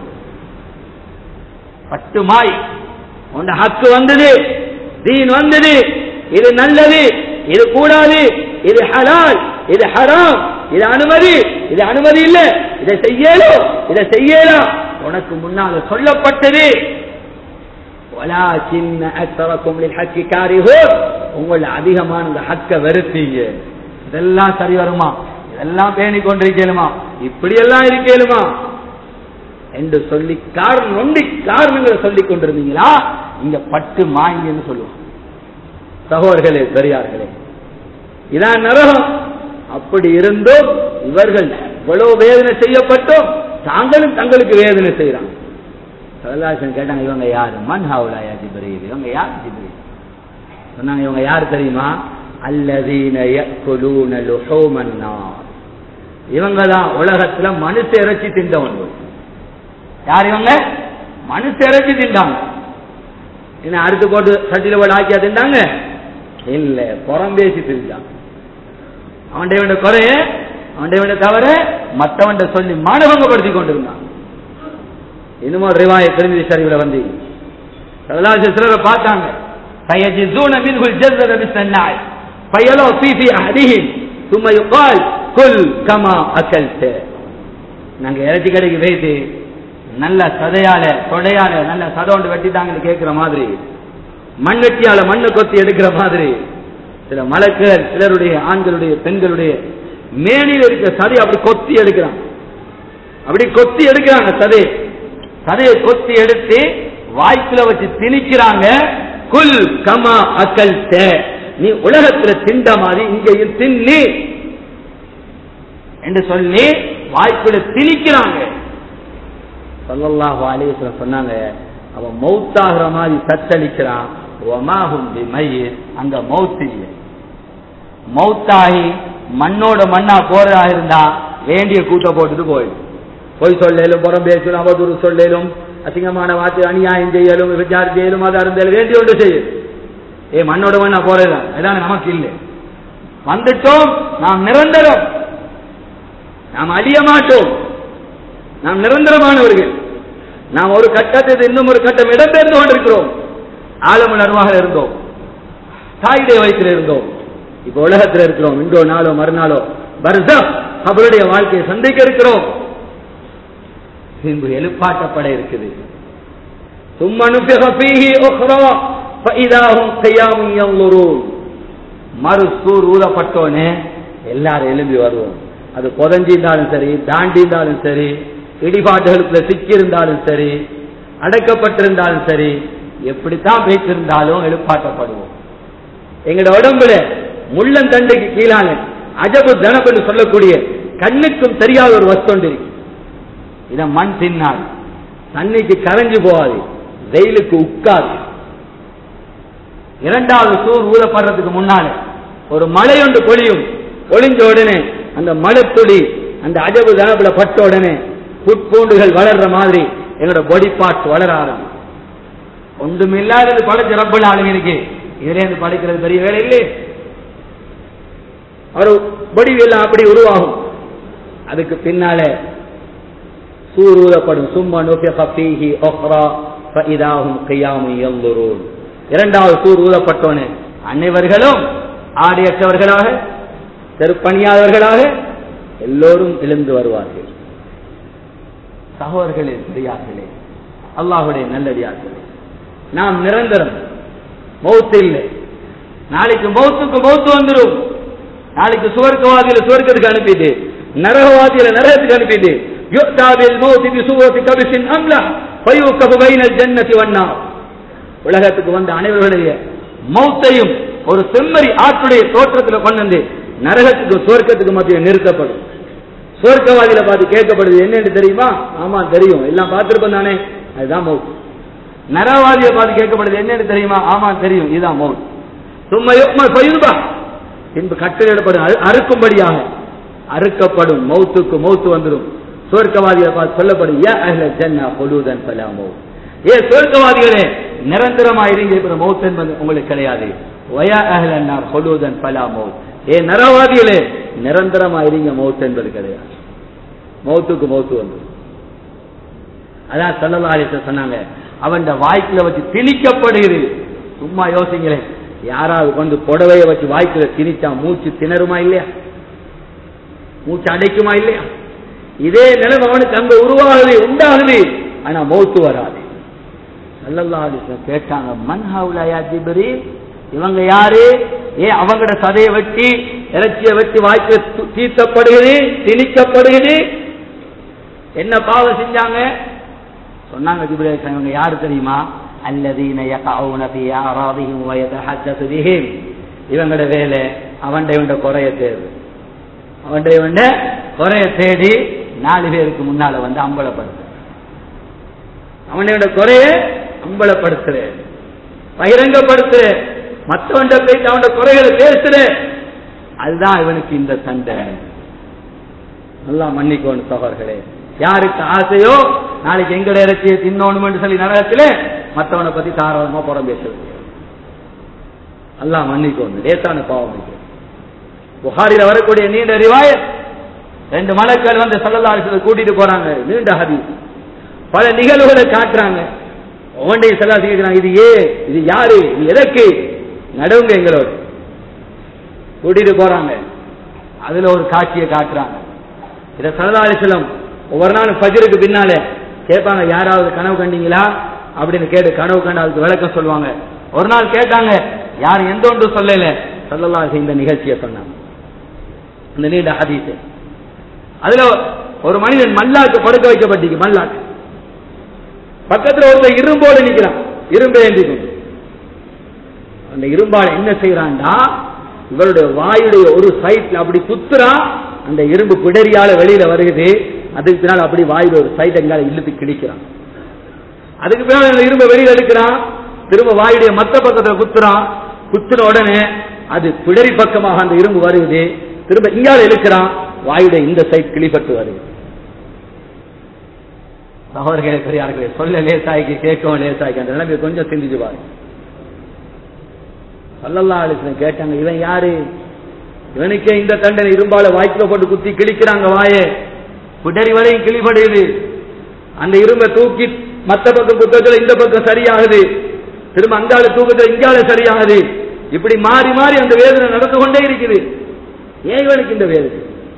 [SPEAKER 1] பட்டு மாய் உண்ட ஹக்கு வந்தது தீன் வந்தது இது நல்லது இது கூடாது இது ஹலால் இது ஹராம் இது அனுமதி இது அனுமதி இல்ல இதை செய்யலும் இதை செய்யலாம் உனக்கு முன்னால் சொல்லப்பட்டது உங்களை அதிகமான இந்த ஹக்க வெறுத்தீங்க இதெல்லாம் சரி வருமா இதெல்லாம் பேணி கொண்டிருக்கலுமா இப்படி எல்லாம் இருக்கலுமா என்று சொல்லி காரணம் ஒண்டி காரணங்களை சொல்லிக் கொண்டிருந்தீங்களா இங்க பட்டு மாய்ங்கன்னு சொல்லுவோம் சகோதர்களே பெரியார்களே இதான் நரகம் அப்படி இருந்தும் இவர்கள் இவ்வளவு வேதனை செய்யப்பட்டோம் தாங்களும் தங்களுக்கு வேதனை செய்யறாங்க சரதாசன் கேட்டாங்க இவங்க யாரு மன்ஹாவுலாயா ஜிப்ரீல் இவங்க யார் ஜிப்ரீல் சொன்னாங்க இவங்க யார் தெரியுமா அல்லதீன யக்குலூன லுஹூமன் நார் இவங்க தான் உலகத்துல மனுஷ இறைச்சி தின்றவங்க யார் இவங்க மனுஷ இறைச்சி திண்டாங்க என்ன அடுத்து போட்டு சட்டில போட்டு ஆக்கியா திண்டாங்க இல்ல புறம் பேசி திண்டாங்க அவன்டைய வேண்ட குறைய அவன்டைய வேண்ட தவிர மற்றவன் சொல்லி மாணவங்கப்படுத்தி கொண்டிருந்தான் இன்னும் ஒரு ரிவாய திரும்பி சரிவில் வந்து சிலரை பார்த்தாங்க فيجزون منه الجزة مثل النعل فيلو في في أحدهم ثم يقال كل كما أكلت நாங்க இறைச்சி கடைக்கு போயிட்டு நல்ல சதையால தொடையால நல்ல சதோண்டு வெட்டிட்டாங்கன்னு கேட்கிற மாதிரி மண் வெட்டியால மண்ணை கொத்தி எடுக்கிற மாதிரி சில மலக்குகள் சிலருடைய ஆண்களுடைய பெண்களுடைய மேனில் இருக்கிற சதை அப்படி கொத்தி எடுக்கிறான் அப்படி கொத்தி எடுக்கிறாங்க சதை சதையை கொத்தி எடுத்து வாய்க்குல வச்சு திணிக்கிறாங்க குல் கமா அக்கல் நீ உலகத்துல திண்ட மாதிரி இங்கேயும் தின்னி என்று சொல்லி வாய்க்குள்ள திணிக்கிறாங்க சல்லல்லாஹு அலைஹி வஸல்லம் சொன்னாங்க அவன் மௌத்தாகிற மாதிரி தத்தளிக்கிறான் ஒமாஹும் பிமையித் அங்க மௌத் இல்லை மௌத்தாகி மண்ணோட மண்ணா போறதா இருந்தா வேண்டிய கூட்ட போட்டுட்டு போயிடும் பொய் சொல்லலும் புறம் பேசலும் அவதூறு சொல்லலும் அசிங்கமான வார்த்தை அநியாயம் செய்யலும் விபச்சாரம் செய்யலும் அது அருந்தலும் வேண்டிய ஒன்று செய்யும் ஏ மண்ணோட மண்ணா போறதுதான் அதான் நமக்கு இல்லை வந்துட்டோம் நாம் நிரந்தரம் நாம் அழிய மாட்டோம் நாம் நிரந்தரமானவர்கள் நாம் ஒரு கட்டத்தில் இன்னும் ஒரு கட்டம் இடம்பெயர்ந்து கொண்டிருக்கிறோம் ஆழமுள்ள அருவாக இருந்தோம் தாயுடைய வயிற்றில் இருந்தோம் இப்ப உலகத்தில் இருக்கிறோம் இன்றோ நாளோ மறுநாளோ வருஷம் அவருடைய வாழ்க்கையை சந்திக்க இருக்கிறோம் பின்பு எழுப்பாட்டப்பட இருக்குது மறு சூர் ஊதப்பட்டோனே எல்லாரும் எழும்பி வருவோம் அது புதஞ்சிருந்தாலும் சரி தாண்டியிருந்தாலும் சரி இடிபாட்டுகளுக்குள்ள சிக்கியிருந்தாலும் சரி அடக்கப்பட்டிருந்தாலும் சரி எப்படித்தான் பேசியிருந்தாலும் எழுப்பாட்டப்படுவோம் எங்களோட உடம்புல முள்ளந்தண்டுக்கு கீழான அஜபு தனப் என்று சொல்லக்கூடிய கண்ணுக்கும் தெரியாத ஒரு வஸ்து ஒன்று இருக்கு இத மண் தின்னாது தண்ணிக்கு கரைஞ்சு போகாது வெயிலுக்கு உட்காது இரண்டாவது சூர் ஊதப்படுறதுக்கு முன்னால ஒரு மழை ஒன்று பொழியும் பொழிஞ்ச உடனே அந்த மழைத்துளி அந்த அஜபு தனப்புல பட்ட உடனே புட்பூண்டுகள் வளர்ற மாதிரி என்னோட பாடி பார்ட்ஸ் வளர ஆரம்பிக்கும் ஒன்றுமில்லாதது படைச்ச ரப்பல் ஆளுங்களுக்கு இதுல இருந்து படைக்கிறது பெரிய வேலை இல்லை ஒரு வடிவெல்லாம் அப்படி உருவாகும் அதுக்கு பின்னால சூர் ஊதப்படும் சும்மா நுஃபிகி ஒஹ்ரா ஃபஇதாஹும் கியாமும் யன்துரூன் இரண்டாவது சூர் ஊதப்பட்டோனே அனைவர்களும் ஆடையற்றவர்களாக செருப்பணியாதவர்களாக எல்லோரும் எழுந்து வருவார்கள் சகோதரர்களே பெரியார்களே அல்லாஹுடைய நல்லடியார்களே நாம் நிரந்தரம் மௌத்து இல்லை நாளைக்கு மௌத்துக்கு மௌத்து வந்துடும் நாளைக்கு சுவர்க்கவாதியில சுவர்க்கத்துக்கு அனுப்பிட்டு நரகவாதியில நரகத்துக்கு அனுப்பிட்டு யுக்தாபில் மௌத்தி பிசுவத்தி கபிசின் அம்லா பையுக்கபு பைனல் ஜன்னதி வண்ணா உலகத்துக்கு வந்த அனைவர்களுடைய மௌத்தையும் ஒரு செம்மறி ஆற்றுடைய தோற்றத்தில் கொண்டு வந்து நரகத்துக்கு சுவர்க்கத்துக்கு மத்தியில் நிறுத்தப்படும் சுவர்க்கவாதியில பார்த்து கேட்கப்படுது என்னன்னு தெரியுமா ஆமா தெரியும் எல்லாம் பார்த்திருப்போம் தானே அதுதான் மௌத் நரவாதியை பார்த்து கேட்கப்படுது என்னன்னு தெரியுமா ஆமா தெரியும் இதுதான் மௌத் சும்மா யுக்மா பயுபா பின்பு கட்டளையிடப்படும் அறுக்கும்படியாக அறுக்கப்படும் மௌத்துக்கு மௌத்து வந்துடும் சுவர்க்கவாதியை பார்த்து சொல்லப்படும் ஏ அஹ்ல ஜன்னா பொலுதன் பலா மௌத் ஏ சுவர்க்கவாதிகளே நிரந்தரமா இருங்க இப்ப மௌத் என்பது உங்களுக்கு கிடையாது வயா அஹ்லன்னா பொலுதன் பலா மௌத் ஏ நரவாதிகளே நிரந்தரமா இருங்க மௌத் என்பது கிடையாது மௌத்துக்கு மௌத்து வந்து அதான் சல்லல்லாஹு சொன்னாங்க அவன் வாய்க்குல வச்சு திணிக்கப்படுகிறது சும்மா யோசிங்களேன் யாராவது கொண்டு புடவைய வச்சு வாய்க்குல திணிச்சா மூச்சு திணறுமா இல்லையா மூச்சு அடைக்குமா இல்லையா இதே நிலைமை அவனுக்கு அங்க உருவாகுது உண்டாகுது ஆனா மௌத்து வராது சல்லல்லாஹு கேட்டாங்க மன்ஹாவுலயா ஜிப்ரி இவங்க யாரு ஏ அவங்களோட சதையை வெட்டி இறைச்சியை வெட்டி வாய்க்கு தீர்த்தப்படுகிறது திணிக்கப்படுகிறது என்ன பாவம் செஞ்சாங்க சொன்னாங்க ஜிப்ரேல் இவங்க யாரு தெரியுமா அல்லதீன யகவுன ஃபீ ஆராதிஹிம் வ யதஹத்தஸு பிஹிம் இவங்களோட வேலை அவன்ட இவன்ட குறைய தேடு அவன்ட இவன்ட குறைய தேடி நாலு பேருக்கு முன்னால வந்து அம்பலப்படுத்து அவனோட குறைய அம்பலப்படுத்துற பகிரங்கப்படுத்துற மற்றவன்ட போயிட்டு அவனோட குறைகளை பேசுற அதுதான் இவனுக்கு இந்த சண்டை நல்லா மன்னிக்கோணும் சகோதரர்களே யாருக்கு ஆசையோ நாளைக்கு எங்கட இறைச்சியை தின்னோணும் சொல்லி நரகத்திலே மற்றவனை பத்தி தாராளமா புறம் பேசுறது எல்லாம் மன்னிக்கோணும் லேசான பாவம் இது. புகாரில வரக்கூடிய நீண்ட ரிவாயத் ரெண்டு மலக்கள் வந்து சல்லல்லாஹு கூட்டிட்டு போறாங்க நீண்ட ஹதீஸ் பல நிகழ்வுகளை காட்டுறாங்க ஒவ்வொன்றையும் செல்லா கேட்கிறாங்க இது ஏ இது யாரு இது எதற்கு நடுவுங்க எங்களோட கூட்டிட்டு போறாங்க அதுல ஒரு காட்சியை காட்டுறாங்க இத சல்லல்லாஹு செல்லம் ஒவ்வொரு நாளும் ஃபஜ்ருக்கு பின்னாலே கேட்பாங்க யாராவது கனவு கண்டீங்களா அப்படின்னு கேட்டு கனவு கண்டு அதுக்கு விளக்கம் சொல்லுவாங்க ஒரு நாள் கேட்டாங்க யார் எந்த ஒன்று சொல்லல சல்லல்லாஹு இந்த நிகழ்ச்சியை சொன்னாங்க இந்த நீண்ட ஹதீஸ் அதுல ஒரு மனிதன் மல்லாக்கு படுக்க வைக்கப்பட்டிருக்கு மல்லாக்கு பக்கத்துல ஒருத்தர் இரும்போடு நிக்கிறான் இரும்பு ஏந்திக்கும் அந்த இரும்பால் என்ன செய்யறான்டா இவருடைய வாயுடைய ஒரு சைட்ல அப்படி குத்துறான் அந்த இரும்பு பிடரியால வெளியில வருகுது அதுக்கு பின்னால் அப்படி வாயில ஒரு சைடு எங்கால இழுத்து கிழிக்கிறான் அதுக்கு பின்னால் அந்த இரும்பை வெளியில எடுக்கிறான் திரும்ப வாயுடைய மத்த பக்கத்துல குத்துறான் குத்துன உடனே அது பிடரி பக்கமாக அந்த இரும்பு வருகுது திரும்ப இங்கால இழுக்கிறான் வாயுடைய இந்த சைடு கிளிப்பட்டு வருது சகோதரர்களே பெரியார்களே சொல்ல லேசாய்க்கு கேட்கவும் லேசாய்க்கு அந்த நிலைமை கொஞ்சம் சிந்திச்சு பாருங்க சல்லல்லா அலிஸ்லம் கேட்டாங்க இவன் யாரு இவனுக்கே இந்த தண்டனை இரும்பால வாய்க்குல போட்டு குத்தி கிழிக்கிறாங்க வாயே பிடரி வரையும் கிளிபடுது அந்த இரும்பை தூக்கி மத்த பக்கம் குத்தத்துல இந்த பக்கம் சரியாகுது திரும்ப அங்கால தூக்கத்துல இங்கால சரியாகுது இப்படி மாறி மாறி அந்த வேதனை நடந்து கொண்டே இருக்குது ஏன் இவனுக்கு இந்த வேதனை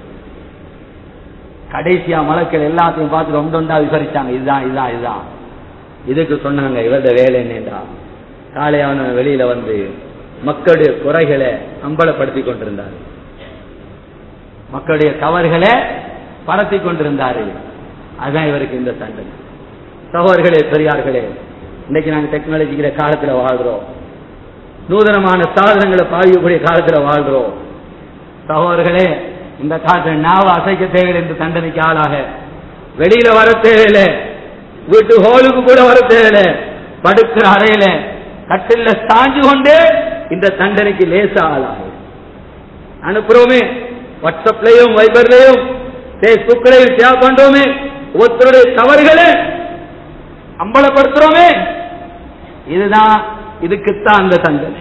[SPEAKER 1] கடைசியா மலக்கள் எல்லாத்தையும் பார்த்து ஒன்று ஒன்றா விசாரிச்சாங்க இதுதான் இதுதான் இதுதான் இதுக்கு சொன்னாங்க இவரது வேலை என்னன்றா காலை அவன் வெளியில வந்து மக்களுடைய குறைகளை அம்பலப்படுத்தி கொண்டிருந்தார் மக்களுடைய தவறுகளை பரத்தி கொண்டிருந்தாரு அதுதான் இவருக்கு இந்த தண்டனை சகோதரர்களே பெரியார்களே இன்னைக்கு நாங்க டெக்னாலஜிக்கிற காலத்துல வாழ்றோம் நூதனமான சாதனங்களை பாவிக்கக்கூடிய காலத்துல வாழ்றோம் சகோதரர்களே இந்த காலத்துல நாவ அசைக்க தேவையில்லை இந்த தண்டனைக்கு ஆளாக வெளியில வர தேவையில்லை வீட்டு ஹோலுக்கு கூட வர தேவையில்லை படுக்கிற அறையில கட்டில சாஞ்சு கொண்டே இந்த தண்டனைக்கு லேசா ஆளாகும் அனுப்புறோமே வாட்ஸ்அப்லயும் வைபர்லயும் பேஸ்புக்லயும் ஷேர் பண்றோமே ஒருத்தருடைய தவறுகளை அம்பலப்படுத்துறோமே இதுதான் இதுக்குத்தான் அந்த தண்டனை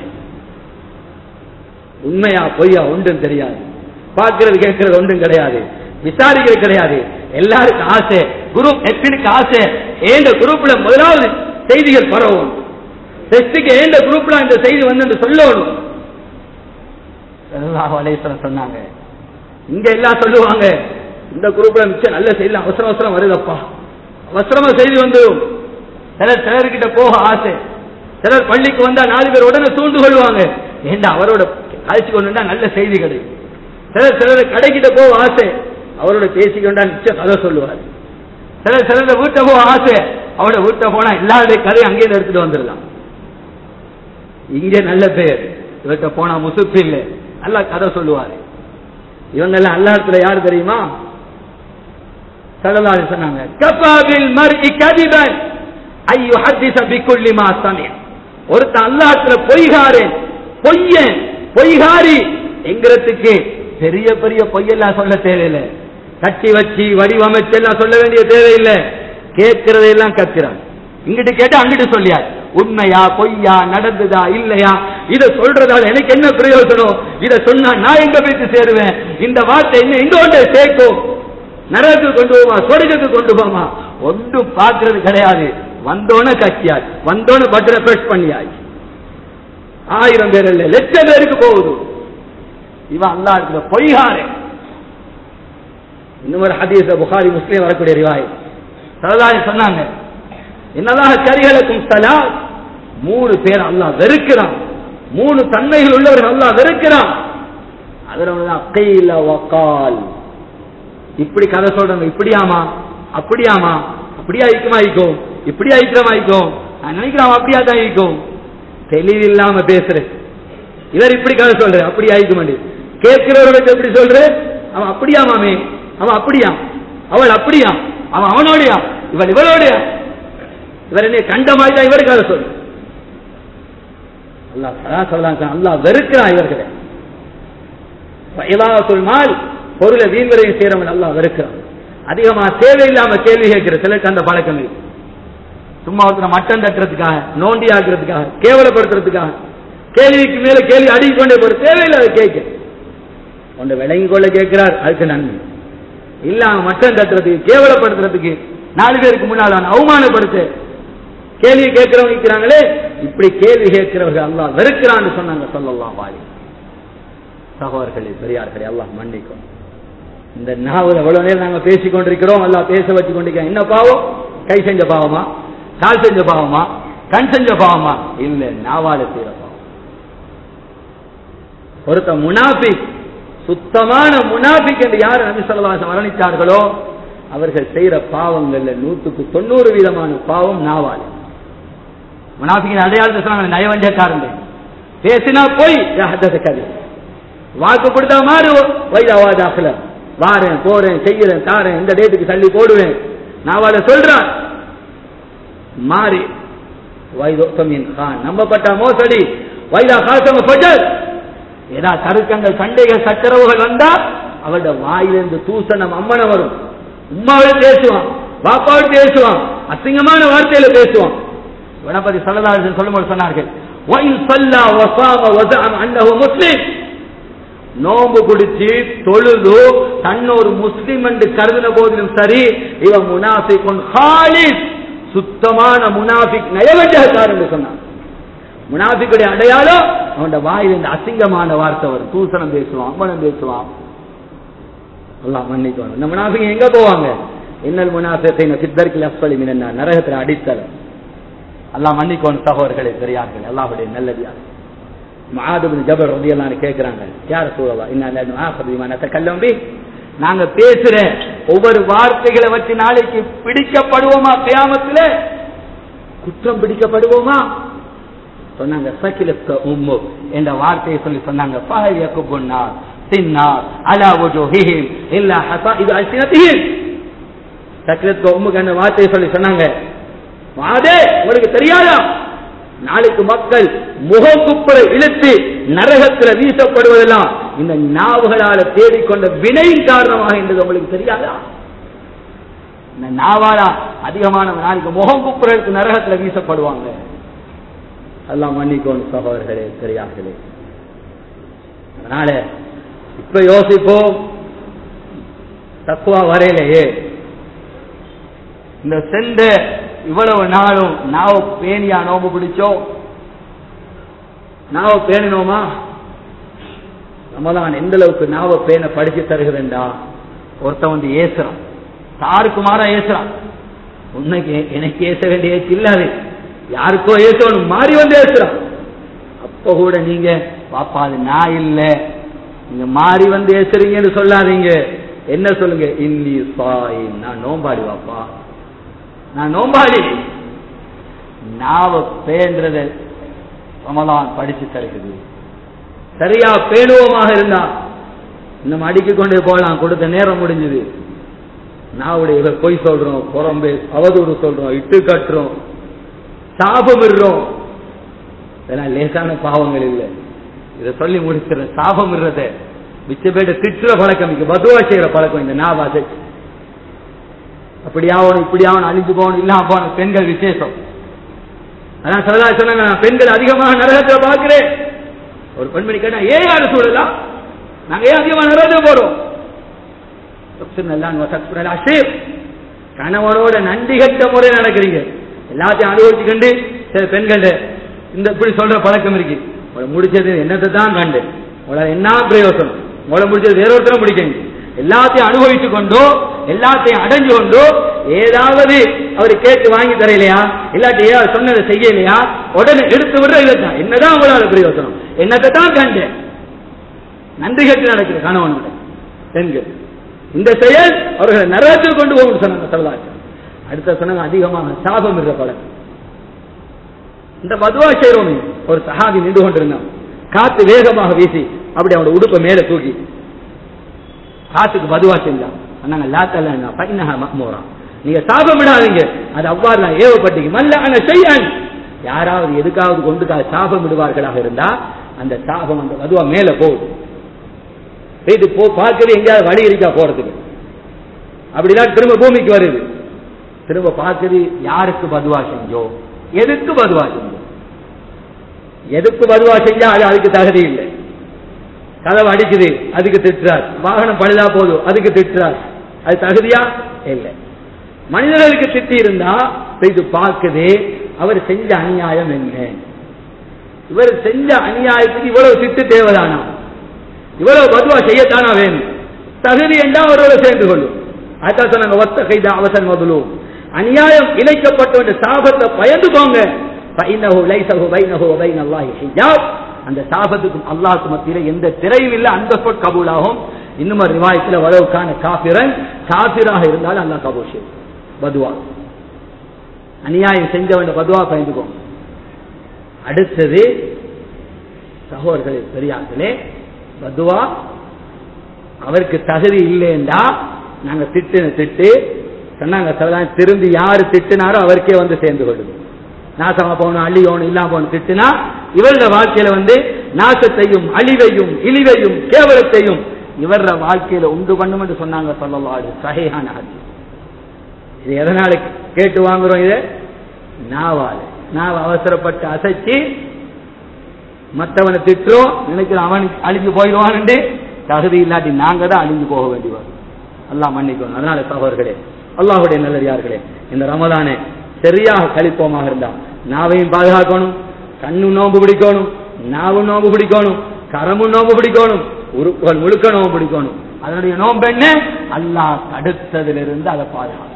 [SPEAKER 1] உண்மையா பொய்யா ஒன்றும் தெரியாது பார்க்கிறது கேட்கறது ஒன்றும் கிடையாது விசாரிக்கிறது கிடையாது எல்லாருக்கும் ஆசை குரூப் எத்தனுக்கு ஆசை ஏந்த குரூப்ல முதலாவது செய்திகள் பரவும் டெஸ்டுக்கு ஏந்த குரூப்ல இந்த செய்தி வந்து சொல்லணும் சொன்னாங்க இங்க எல்லாம் சொல்லுவாங்க இந்த குரூப்ல மிச்சம் நல்ல செய்தி அவசர அவசரம் வருதப்பா அவசரமா செய்தி வந்துடும் சிலர் சிலர்கிட்ட போக ஆசை சிலர் பள்ளிக்கு வந்தா நாலு பேர் உடனே சூழ்ந்து கொள்வாங்க ஏண்டா அவரோட கழிச்சு கொண்டு நல்ல செய்தி கிடைக்கும் சிலர் சிலர் கடைக்கிட்ட போக ஆசை அவரோட பேசிக்கொண்டா நிச்சயம் கதை சொல்லுவார் சிலர் சிலர் வீட்டை போக ஆசை அவரோட வீட்டை போனா எல்லாருடைய கதையும் அங்கேயே எடுத்துட்டு வந்துடலாம் இங்கே நல்ல பேர் இவர்கிட்ட போனா முசுப்பு இல்லை நல்லா கதை சொல்லுவாரு இவங்க எல்லாம் அல்ல இடத்துல யாரு தெரியுமா சலலாரி சொன்னாங்க கபாபில் மர்இ கதிபன் ஐயோ ஹத்திச பிக்குள்ளி மா சமயம் ஒருத்தன் அல்லாஹ்ல பொய்காரன் பொய்யன் பொய்காரி என்கிறதுக்கு பெரிய பெரிய பொய்யெல்லாம் சொல்ல தேவையில்லை கட்டி வச்சு வடிவமைச்சு எல்லாம் சொல்ல வேண்டிய தேவையில்லை கேட்கிறதையெல்லாம் கத்துறான் இங்கிட்டு கேட்டா அங்கிட்டு சொல்லியார் உண்மையா பொய்யா நடந்ததா இல்லையா இத சொல்றதால எனக்கு என்ன பிரயோஜனம் இத சொன்னா நான் எங்க போயிட்டு சேருவேன் இந்த வார்த்தை என்ன எங்க கொண்டு சேர்க்கும் நரகத்துக்கு கொண்டு போமா சொர்க்கத்துக்கு கொண்டு போமா ஒன்றும் பார்க்கறது கிடையாது வந்தோன கட்சியாச்சு வந்தோன பட்டரை பிரஸ் பண்ணியாச்சு ஆயிரம் பேர் இல்ல லட்சம் பேருக்கு போகுது இவன் அல்லா இருக்கிற பொய்காரே இன்னும் ஒரு ஹதீஸ் புகாரி முஸ்லீம் வரக்கூடிய ரிவாய் சரதாரி சொன்னாங்க என்னதாக கரிகளுக்கும் சலா மூணு பேர் அல்லாஹ் வெறுக்கிறான் மூணு தன்மைகள் உள்ளவர்கள் அல்லாஹ் வெறுக்கிறான் அதுல கையில வக்கால் இப்படி கதை சொல்றாங்க இப்படியாமா அப்படியாமா அப்படியா ஐக்கியமா இருக்கும் இப்படி ஐக்கியமா இருக்கும் நான் நினைக்கிறேன் அப்படியா தான் இருக்கும் தெளிவில்லாம பேசுற இவர் இப்படி கதை சொல்ற அப்படி ஆயிக்க மாட்டேன் கேட்கிறவர்களுக்கு எப்படி சொல்ற அவன் அப்படியா மாமே அவன் அப்படியா அவள் அப்படியா அவன் அவனோடையா இவள் இவளோடையா இவர் என்ன கண்ட மாதிரி தான் இவருக்கு அதை சொல்லு அல்லாஹ் சதா சொல்லலாம் அல்லாஹ் வெறுக்கிறான் இவர்களை சொல் பொருளை வீண்வரையும் செய்யறவன் அல்லாஹ் வெறுக்கிறான் அதிகமா தேவையில்லாம கேள்வி கேட்கிற சிலருக்கு அந்த பழக்கம் இருக்கு சும்மா ஒருத்தர மட்டம் தட்டுறதுக்காக நோண்டி ஆக்குறதுக்காக கேவலப்படுத்துறதுக்காக கேள்விக்கு மேல கேள்வி அடிக்க கொண்டே போற தேவையில்லாத கேட்க கொண்டு விளங்கி கொள்ள கேட்கிறார் அதுக்கு நன்மை இல்ல அவன் மட்டம் தட்டுறதுக்கு கேவலப்படுத்துறதுக்கு நாலு பேருக்கு முன்னால் அவன் அவமானப்படுத்த கேள்வி கேட்கிறவங்க இருக்கிறாங்களே இப்படி கேள்வி கேட்கிறவர்கள் அல்லாஹ் வெறுக்கிறான்னு சொன்னாங்க சொல்லலாம் வாய் சகோதரர்களே பெரியார்களே அல்லாஹ் மன்னிக்கும் இந்த நாவல் எவ்வளவு நேரம் நாங்க பேசிக் கொண்டிருக்கிறோம் எல்லாம் பேச வச்சு கொண்டிருக்கோம் என்ன பாவம் கை செஞ்ச பாவமா கால் செஞ்ச பாவமா கண் செஞ்ச பாவமா இல்ல நாவால செய்யற பாவம் ஒருத்த முனாபிக் சுத்தமான முனாபிக் என்று யார் நபி சொல்லவாசம் வர்ணித்தார்களோ அவர்கள் செய்யற பாவங்கள்ல நூத்துக்கு தொண்ணூறு வீதமான பாவம் நாவால் முனாபிக்கின் அடையாளத்தை சொன்னாங்க நயவஞ்சக்காரங்க பேசினா போய் கதை வாக்கு கொடுத்தா மாறு வைதாவாதாக்கல வாரேன் போறேன் செய்யறேன் தாரேன் இந்த டேட்டுக்கு தள்ளி போடுவேன் நான் அவளை சொல்றான் மாறி வைதோத்தமின் கான் நம்பப்பட்ட மோசடி வைதா காசம பஜல் ஏதா தருக்கங்கள் சண்டைகள் சச்சரவுகள் வந்தா அவளோட வாயிலிருந்து தூசணம் அம்மன வரும் உம்மாவோட பேசுவான் பாப்பாவோட பேசுவான் அசிங்கமான வார்த்தையில பேசுவான் கணபதி சல்லதாசன் சொல்லும்போது சொன்னார்கள் வயின் சல்லா வசாம வசாம் அன்னஹு முஸ்லிம் நோம்பு குடிச்சு தொழுது தன்னொரு முஸ்லிம் என்று கருதின போதிலும் சரி இவன் முனாஃபிக் ஹாலிஸ் சுத்தமான முனாஃபிக் நயவஞ்சகக்கார் என்று சொன்னான் முனாஃபிக்குடைய அடையாளம் அவனோட வாயில் இந்த அசிங்கமான வார்த்தை வரும் தூசணம் பேசுவான் அம்மனம் பேசுவான் எல்லாம் மன்னிக்கணும் இந்த முனாஃபிக் எங்க போவாங்க இன்னல் முனாஃபிகை சித்தர்கில் அஸ்பலி மினன்னா நரகத்தில் அடித்தலம் எல்லாம் மன்னிக்கணும் சகோதரர்களே பெரியார்கள் எல்லாருடைய நல்லதியாக மாதபின் ஜபர் ரதியெல்லாம் கேட்கிறாங்க யார சூழலா இன்னும் ஆசபிமான கல்லம்பி நாங்க பேசுற ஒவ்வொரு வார்த்தைகளை வச்சு நாளைக்கு பிடிக்கப்படுவோமா கியாமத்துல குற்றம் பிடிக்கப்படுவோமா சொன்னாங்க சகிலத்த உம்மு என்ற வார்த்தையை சொல்லி சொன்னாங்க பஹயக்கு பொன்னார் சின்னார் அலா வஜூஹிஹிம் இல்லா ஹசாஇது அல்சினத்திஹிம் சக்கிரத்த உம்முக்கு அந்த வார்த்தையை சொல்லி சொன்னாங்க வாதே உங்களுக்கு தெரியாதா நாளைக்கு மக்கள் முகக்குப்புற இழுத்து நரகத்தில் வீசப்படுவதெல்லாம் இந்த நாவுகளால தேடிக்கொண்ட வினையின் காரணமாக என்றது உங்களுக்கு தெரியாதா இந்த நாவாலா அதிகமான நாளைக்கு முகங்குப்புறத்துக்கு நரகத்தில் வீசப்படுவாங்க எல்லாம் மன்னிக்கோணும் சகோதரர்களே பெரியார்களே அதனால இப்ப யோசிப்போம் தக்குவா வரையிலேயே இந்த சென்ற இவ்வளவு நாளும் நாவ பேணியா நோம்பு பிடிச்சோம் நாவ பேணினோமா ரமலான் எந்த அளவுக்கு நாவ பேண படிச்சு தருகிறேன்டா ஒருத்தன் வந்து ஏசுறான் தாருக்கு மாறா ஏசுறான் உன்னைக்கு எனக்கு ஏச வேண்டிய இல்லாது யாருக்கோ ஏசணும் மாறி வந்து ஏசுறான் அப்ப கூட நீங்க பாப்பா அது நான் இல்ல நீங்க மாறி வந்து ஏசுறீங்கன்னு சொல்லாதீங்க என்ன சொல்லுங்க இன்னி சாய் நான் நோம்பாடி வாப்பா நான் நோம்பாளி நாவ பேன்றத ரமலான் படிச்சு தருகிறது சரியா பேணுவோமாக இருந்தா நம்ம அடிக்க கொண்டே போகலாம் கொடுத்த நேரம் முடிஞ்சது நாவுடைய இவர் பொய் சொல்றோம் புறம்பே அவதூறு சொல்றோம் இட்டு கட்டுறோம் சாபம் இடுறோம் இதெல்லாம் லேசான பாவங்கள் இல்லை இதை சொல்லி முடிச்சிட சாபம் இடுறத மிச்ச பேட்ட திட்டுற பழக்கம் இங்க பதுவா செய்யற பழக்கம் இந்த நாவாசை அப்படி ஆகணும் இப்படி ஆகணும் அழிஞ்சு போகணும் இல்லாம போகணும் பெண்கள் விசேஷம் அதான் சரதா சொன்னாங்க நான் பெண்கள் அதிகமாக நரகத்தை பார்க்கிறேன் ஒரு பெண்மணி கேட்டா ஏன் யாரு சூழலாம் நாங்க ஏன் அதிகமாக நரகத்தை போறோம் கணவனோட நன்றி கட்ட முறை நடக்கிறீங்க எல்லாத்தையும் அனுபவிச்சுக்கண்டு சில பெண்கள் இந்த இப்படி சொல்ற பழக்கம் இருக்கு உங்களை முடிச்சது என்னத்தை தான் கண்டு உங்களை என்ன பிரயோசனம் உங்களை முடிச்சது வேறொருத்தரும் பிடிக்கணும் எல்லாத்தையும் அனுபவித்து கொண்டோ எல்லாத்தையும் அடைஞ்சு கொண்டோ ஏதாவது அவர் கேட்டு வாங்கி தரையிலையா இல்லாட்டி ஏதாவது சொன்னதை செய்யலையா உடனே எடுத்து விடுற இதுதான் என்னதான் உங்களால பிரயோசனம் என்னத்தை தான் கண்டேன் நன்றி கட்டு நடக்கிற கணவனோட பெண்கள் இந்த செயல் அவர்களை நரகத்தில் கொண்டு போகும் சொன்னாங்க சொல்லலாச்சு அடுத்த சொன்னாங்க அதிகமாக சாபம் இருந்த பழக்கம் இந்த மதுவா செய்றோமே ஒரு சஹாபி நின்று கொண்டிருந்தான் காத்து வேகமாக வீசி அப்படி அவனோட உடுப்பை மேல தூக்கி காத்துக்கு பதுவா செஞ்சான் சொன்னாங்க லாத்தல்ல பைனஹா மக்மூரா நீங்க சாபம் விடாதீங்க அது அவ்வாறு நான் ஏவப்பட்டீங்க மல்ல ஆன செய்யான் யாராவது எதுக்காவது கொண்டு சாபம் விடுவார்களாக இருந்தா அந்த சாபம் அந்த மதுவா மேல போகுது போயிட்டு போ பார்க்கறது எங்கேயாவது வழி இருக்கா போறதுக்கு அப்படிதான் திரும்ப பூமிக்கு வருது திரும்ப பார்க்கறது யாருக்கு பதுவா செஞ்சோம் எதுக்கு பதுவா செஞ்சோம் எதுக்கு பதுவா செஞ்சா அது அதுக்கு தகுதி இல்லை கதவை அடிக்குது அதுக்கு திட்டுறார் வாகனம் பழுதா போதும் அதுக்கு திட்டுறார் அது தகுதியா இல்லை மனிதர்களுக்கு திட்டி இருந்தா இது பார்க்குது அவர் செஞ்ச அநியாயம் என்ன இவர் செஞ்ச அநியாயத்துக்கு இவ்வளவு திட்டு தேவைதானா இவ்வளவு பதுவா செய்யத்தானா வேணும் தகுதி என்றா அவரோட சேர்ந்து கொள்ளும் அதான் சொன்னாங்க ஒத்த கைதா அவசன் முதலு அநியாயம் இணைக்கப்பட்ட சாபத்தை பயந்து போங்க அந்த சாபத்துக்கும் அல்லாஹுக்கு மத்தியில எந்த திரையும் இல்லை அந்த சொல் கபூலாகும் இன்னும் ஒரு ரிவாயத்தில் வளவுக்கான காபிரன் காபிராக இருந்தாலும் அல்லா கபூல் செய்யும் பதுவா அநியாயம் செஞ்சவன் பதுவா பயந்துக்கோ அடுத்தது சகோதரர்களே பெரியார்களே பதுவா அவருக்கு தகுதி இல்லைண்டா நாங்க திட்டு திட்டு சொன்னாங்க சொல்லலாம் திரும்பி யாரு திட்டுனாரோ அவருக்கே வந்து சேர்ந்து கொள்ளுங்க நாசமா போகணும் அழியோணும் இல்லாம போகணும் திட்டுனா இவருடைய வாழ்க்கையில வந்து நாசத்தையும் அழிவையும் இழிவையும் கேவலத்தையும் இவர வாழ்க்கையில உண்டு பண்ணும் என்று சொன்னாங்க சொல்லவாடு சகையான ஹதீஸ் இது எதனால கேட்டு வாங்குறோம் இது நாவால் நாவ அவசரப்பட்டு அசைச்சு மற்றவனை திட்டுறோம் நினைக்கிறோம் அவன் அழிஞ்சு போயிடுவான்னு தகுதி இல்லாட்டி நாங்க தான் அழிஞ்சு போக வேண்டி வரும் அல்லாஹ் மன்னிக்கணும் அதனால சகோதரர்களே அல்லாஹுடைய நல்லடியார்களே இந்த ரமதானே சரியாக கழிப்போமாக இருந்தா நாவையும் பாதுகாக்கணும் கண்ணும் நோம்பு பிடிக்கணும் நாவும் நோம்பு பிடிக்கணும் கரமும் நோம்பு பிடிக்கணும் உறுப்புகள் முழுக்க நோம்பு பிடிக்கணும் அதனுடைய நோம்பு என்ன அல்லாஹ் தடுத்ததிலிருந்து அதை பாதுகாக்கணும்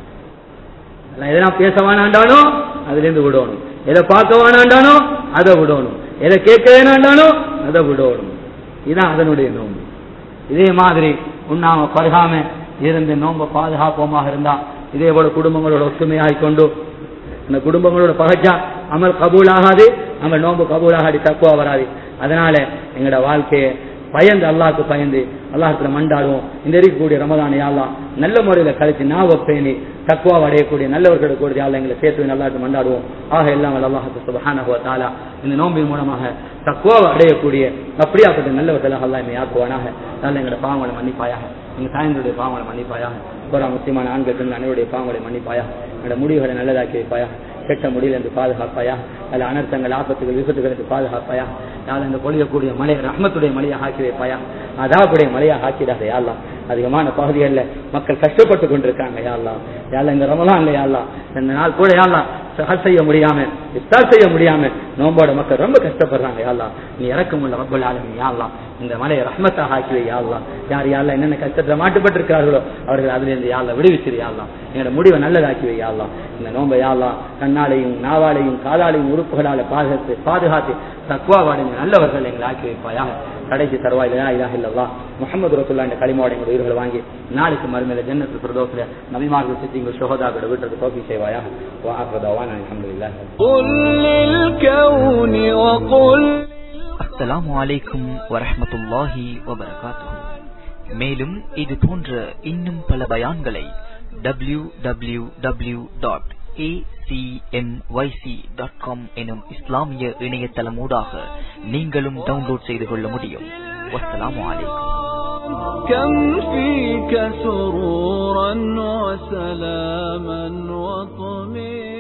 [SPEAKER 1] எதனா பேச வேணாண்டானோ அதுல இருந்து விடணும் எதை பார்க்க வேணாண்டானோ அதை விடணும் எதை கேட்க வேணாண்டானோ அதை விடணும் இதுதான் அதனுடைய நோம்பு இதே மாதிரி உண்ணாம பருகாம இருந்து நோம்ப பாதுகாப்போமாக இருந்தா இதே போல குடும்பங்களோட ஒத்துமையாகிக் கொண்டு அந்த குடும்பங்களோட பகச்சா அமல் கபூல் ஆகாது அமல் நோம்பு கபூல் ஆகாது தக்குவா வராது அதனால எங்களோட வாழ்க்கையை பயந்து அல்லாஹ்க்கு பயந்து அல்லாஹத்துல மண்டாடுவோம் இந்த இருக்கக்கூடிய ரமதானை யாழ்லாம் நல்ல முறையில கழிச்சு நாவ பேணி தக்குவா அடையக்கூடிய நல்லவர்களோட கூட யாழ்ல எங்களை சேர்த்து நல்லாட்டு மண்டாடுவோம் ஆக எல்லாம் அல்லாஹுக்கு சுபஹானஹு தாலா இந்த நோம்பின் மூலமாக தக்குவாவை அடையக்கூடிய அப்படியாப்பட்ட நல்லவர்களாக அல்லாஹ் என்னை ஆக்குவானாக நல்ல எங்களோட பாவங்களை மன்னிப்பாயாக எங்க தாயங்களுடைய பாவங்களை மன்னிப்பாயாக ஒரு முக்கியமான ஆண்கள் பெண் அனைவருடைய பாவங்களை மன்னிப்பாயாக என்னோட முடிவுகளை நல்லதாக்கி வைப்பாயாக கெட்ட முடியல என்று பாதுகாப்பாயா அல்ல அனர்த்தங்கள் ஆபத்துகள் விபத்துகள் என்று பாதுகாப்பாயா யாழ் இந்த பொழியக்கூடிய மலை ரஹ்மத்துடைய மலையாக ஆக்கி வைப்பாயா அதாவுடைய மலையாக ஆக்கிடாத யாழ்லாம் அதிகமான பகுதிகளில் மக்கள் கஷ்டப்பட்டு கொண்டிருக்காங்க யாழ்லாம் யாழ்ல இந்த ரமலான்ல யாழ்லாம் இந்த நாள் கூட யாழ்லாம் சகல் செய்ய முடியாம இஃப்தார் செய்ய முடியாம நோம்போட மக்கள் ரொம்ப கஷ்டப்படுறாங்க யாழ்லாம் நீ இறக்கம் உள்ள ரப்பல் ஆலமீன் யாழ்லாம் இந்த மலையை ரஹ்மத்தாக ஆக்கி வை யாழ்லாம் யார் யாழ்லாம் என்னென்ன கஷ்டத்தில் மாட்டுப்பட்டிருக்கிறார்களோ அவர்கள் அதிலிருந்து யாழ்ல விடுவிச்சிரு யாழ்லாம் என்னோட முடிவை நல்லதாக்கி வை யாழ்லாம் இந்த நோம்பை யாழ்லாம் கண்ணாலையும் நாவாலையும் காலாலையும் உறுப்புகளால பாதுகாத்து பாதுகாத்து தக்குவாவாடைந்த நல்லவர்கள் எங்களை ஆக்கி வைப்பாயாக கடைசி தருவாய் லா இலாஹ இல்லல்லாஹ் முஹம்மது ரசூல்லா என்ற களிமாவோட எங்களுடைய உயிர்களை வாங்கி நாளைக்கு மறுமையில ஜன்னத்து பிரதோசில நபிமார்கள் சித்திங்கள் சுகதாக்களோட வீட்டுக்கு தோப்பி செய்வாயாக வாஹ்ரதாவான் அல்ஹம்துலில்லாஹ்
[SPEAKER 3] قل للكون وقل
[SPEAKER 4] அஸ்ஸலாமு அலைக்கும் வரஹ்மத்துல்லாஹி வபரகாத்துஹு மேலும் இது போன்ற இன்னும் பல பயான்களை W W W dot dot com எனும் இஸ்லாமிய இணையதளமூடாக நீங்களும் டவுன்லோட் செய்து கொள்ள முடியும் வஸ்ஸலாமு அலைக்கும்
[SPEAKER 3] كم فيك سرورا وسلاما وطمئنا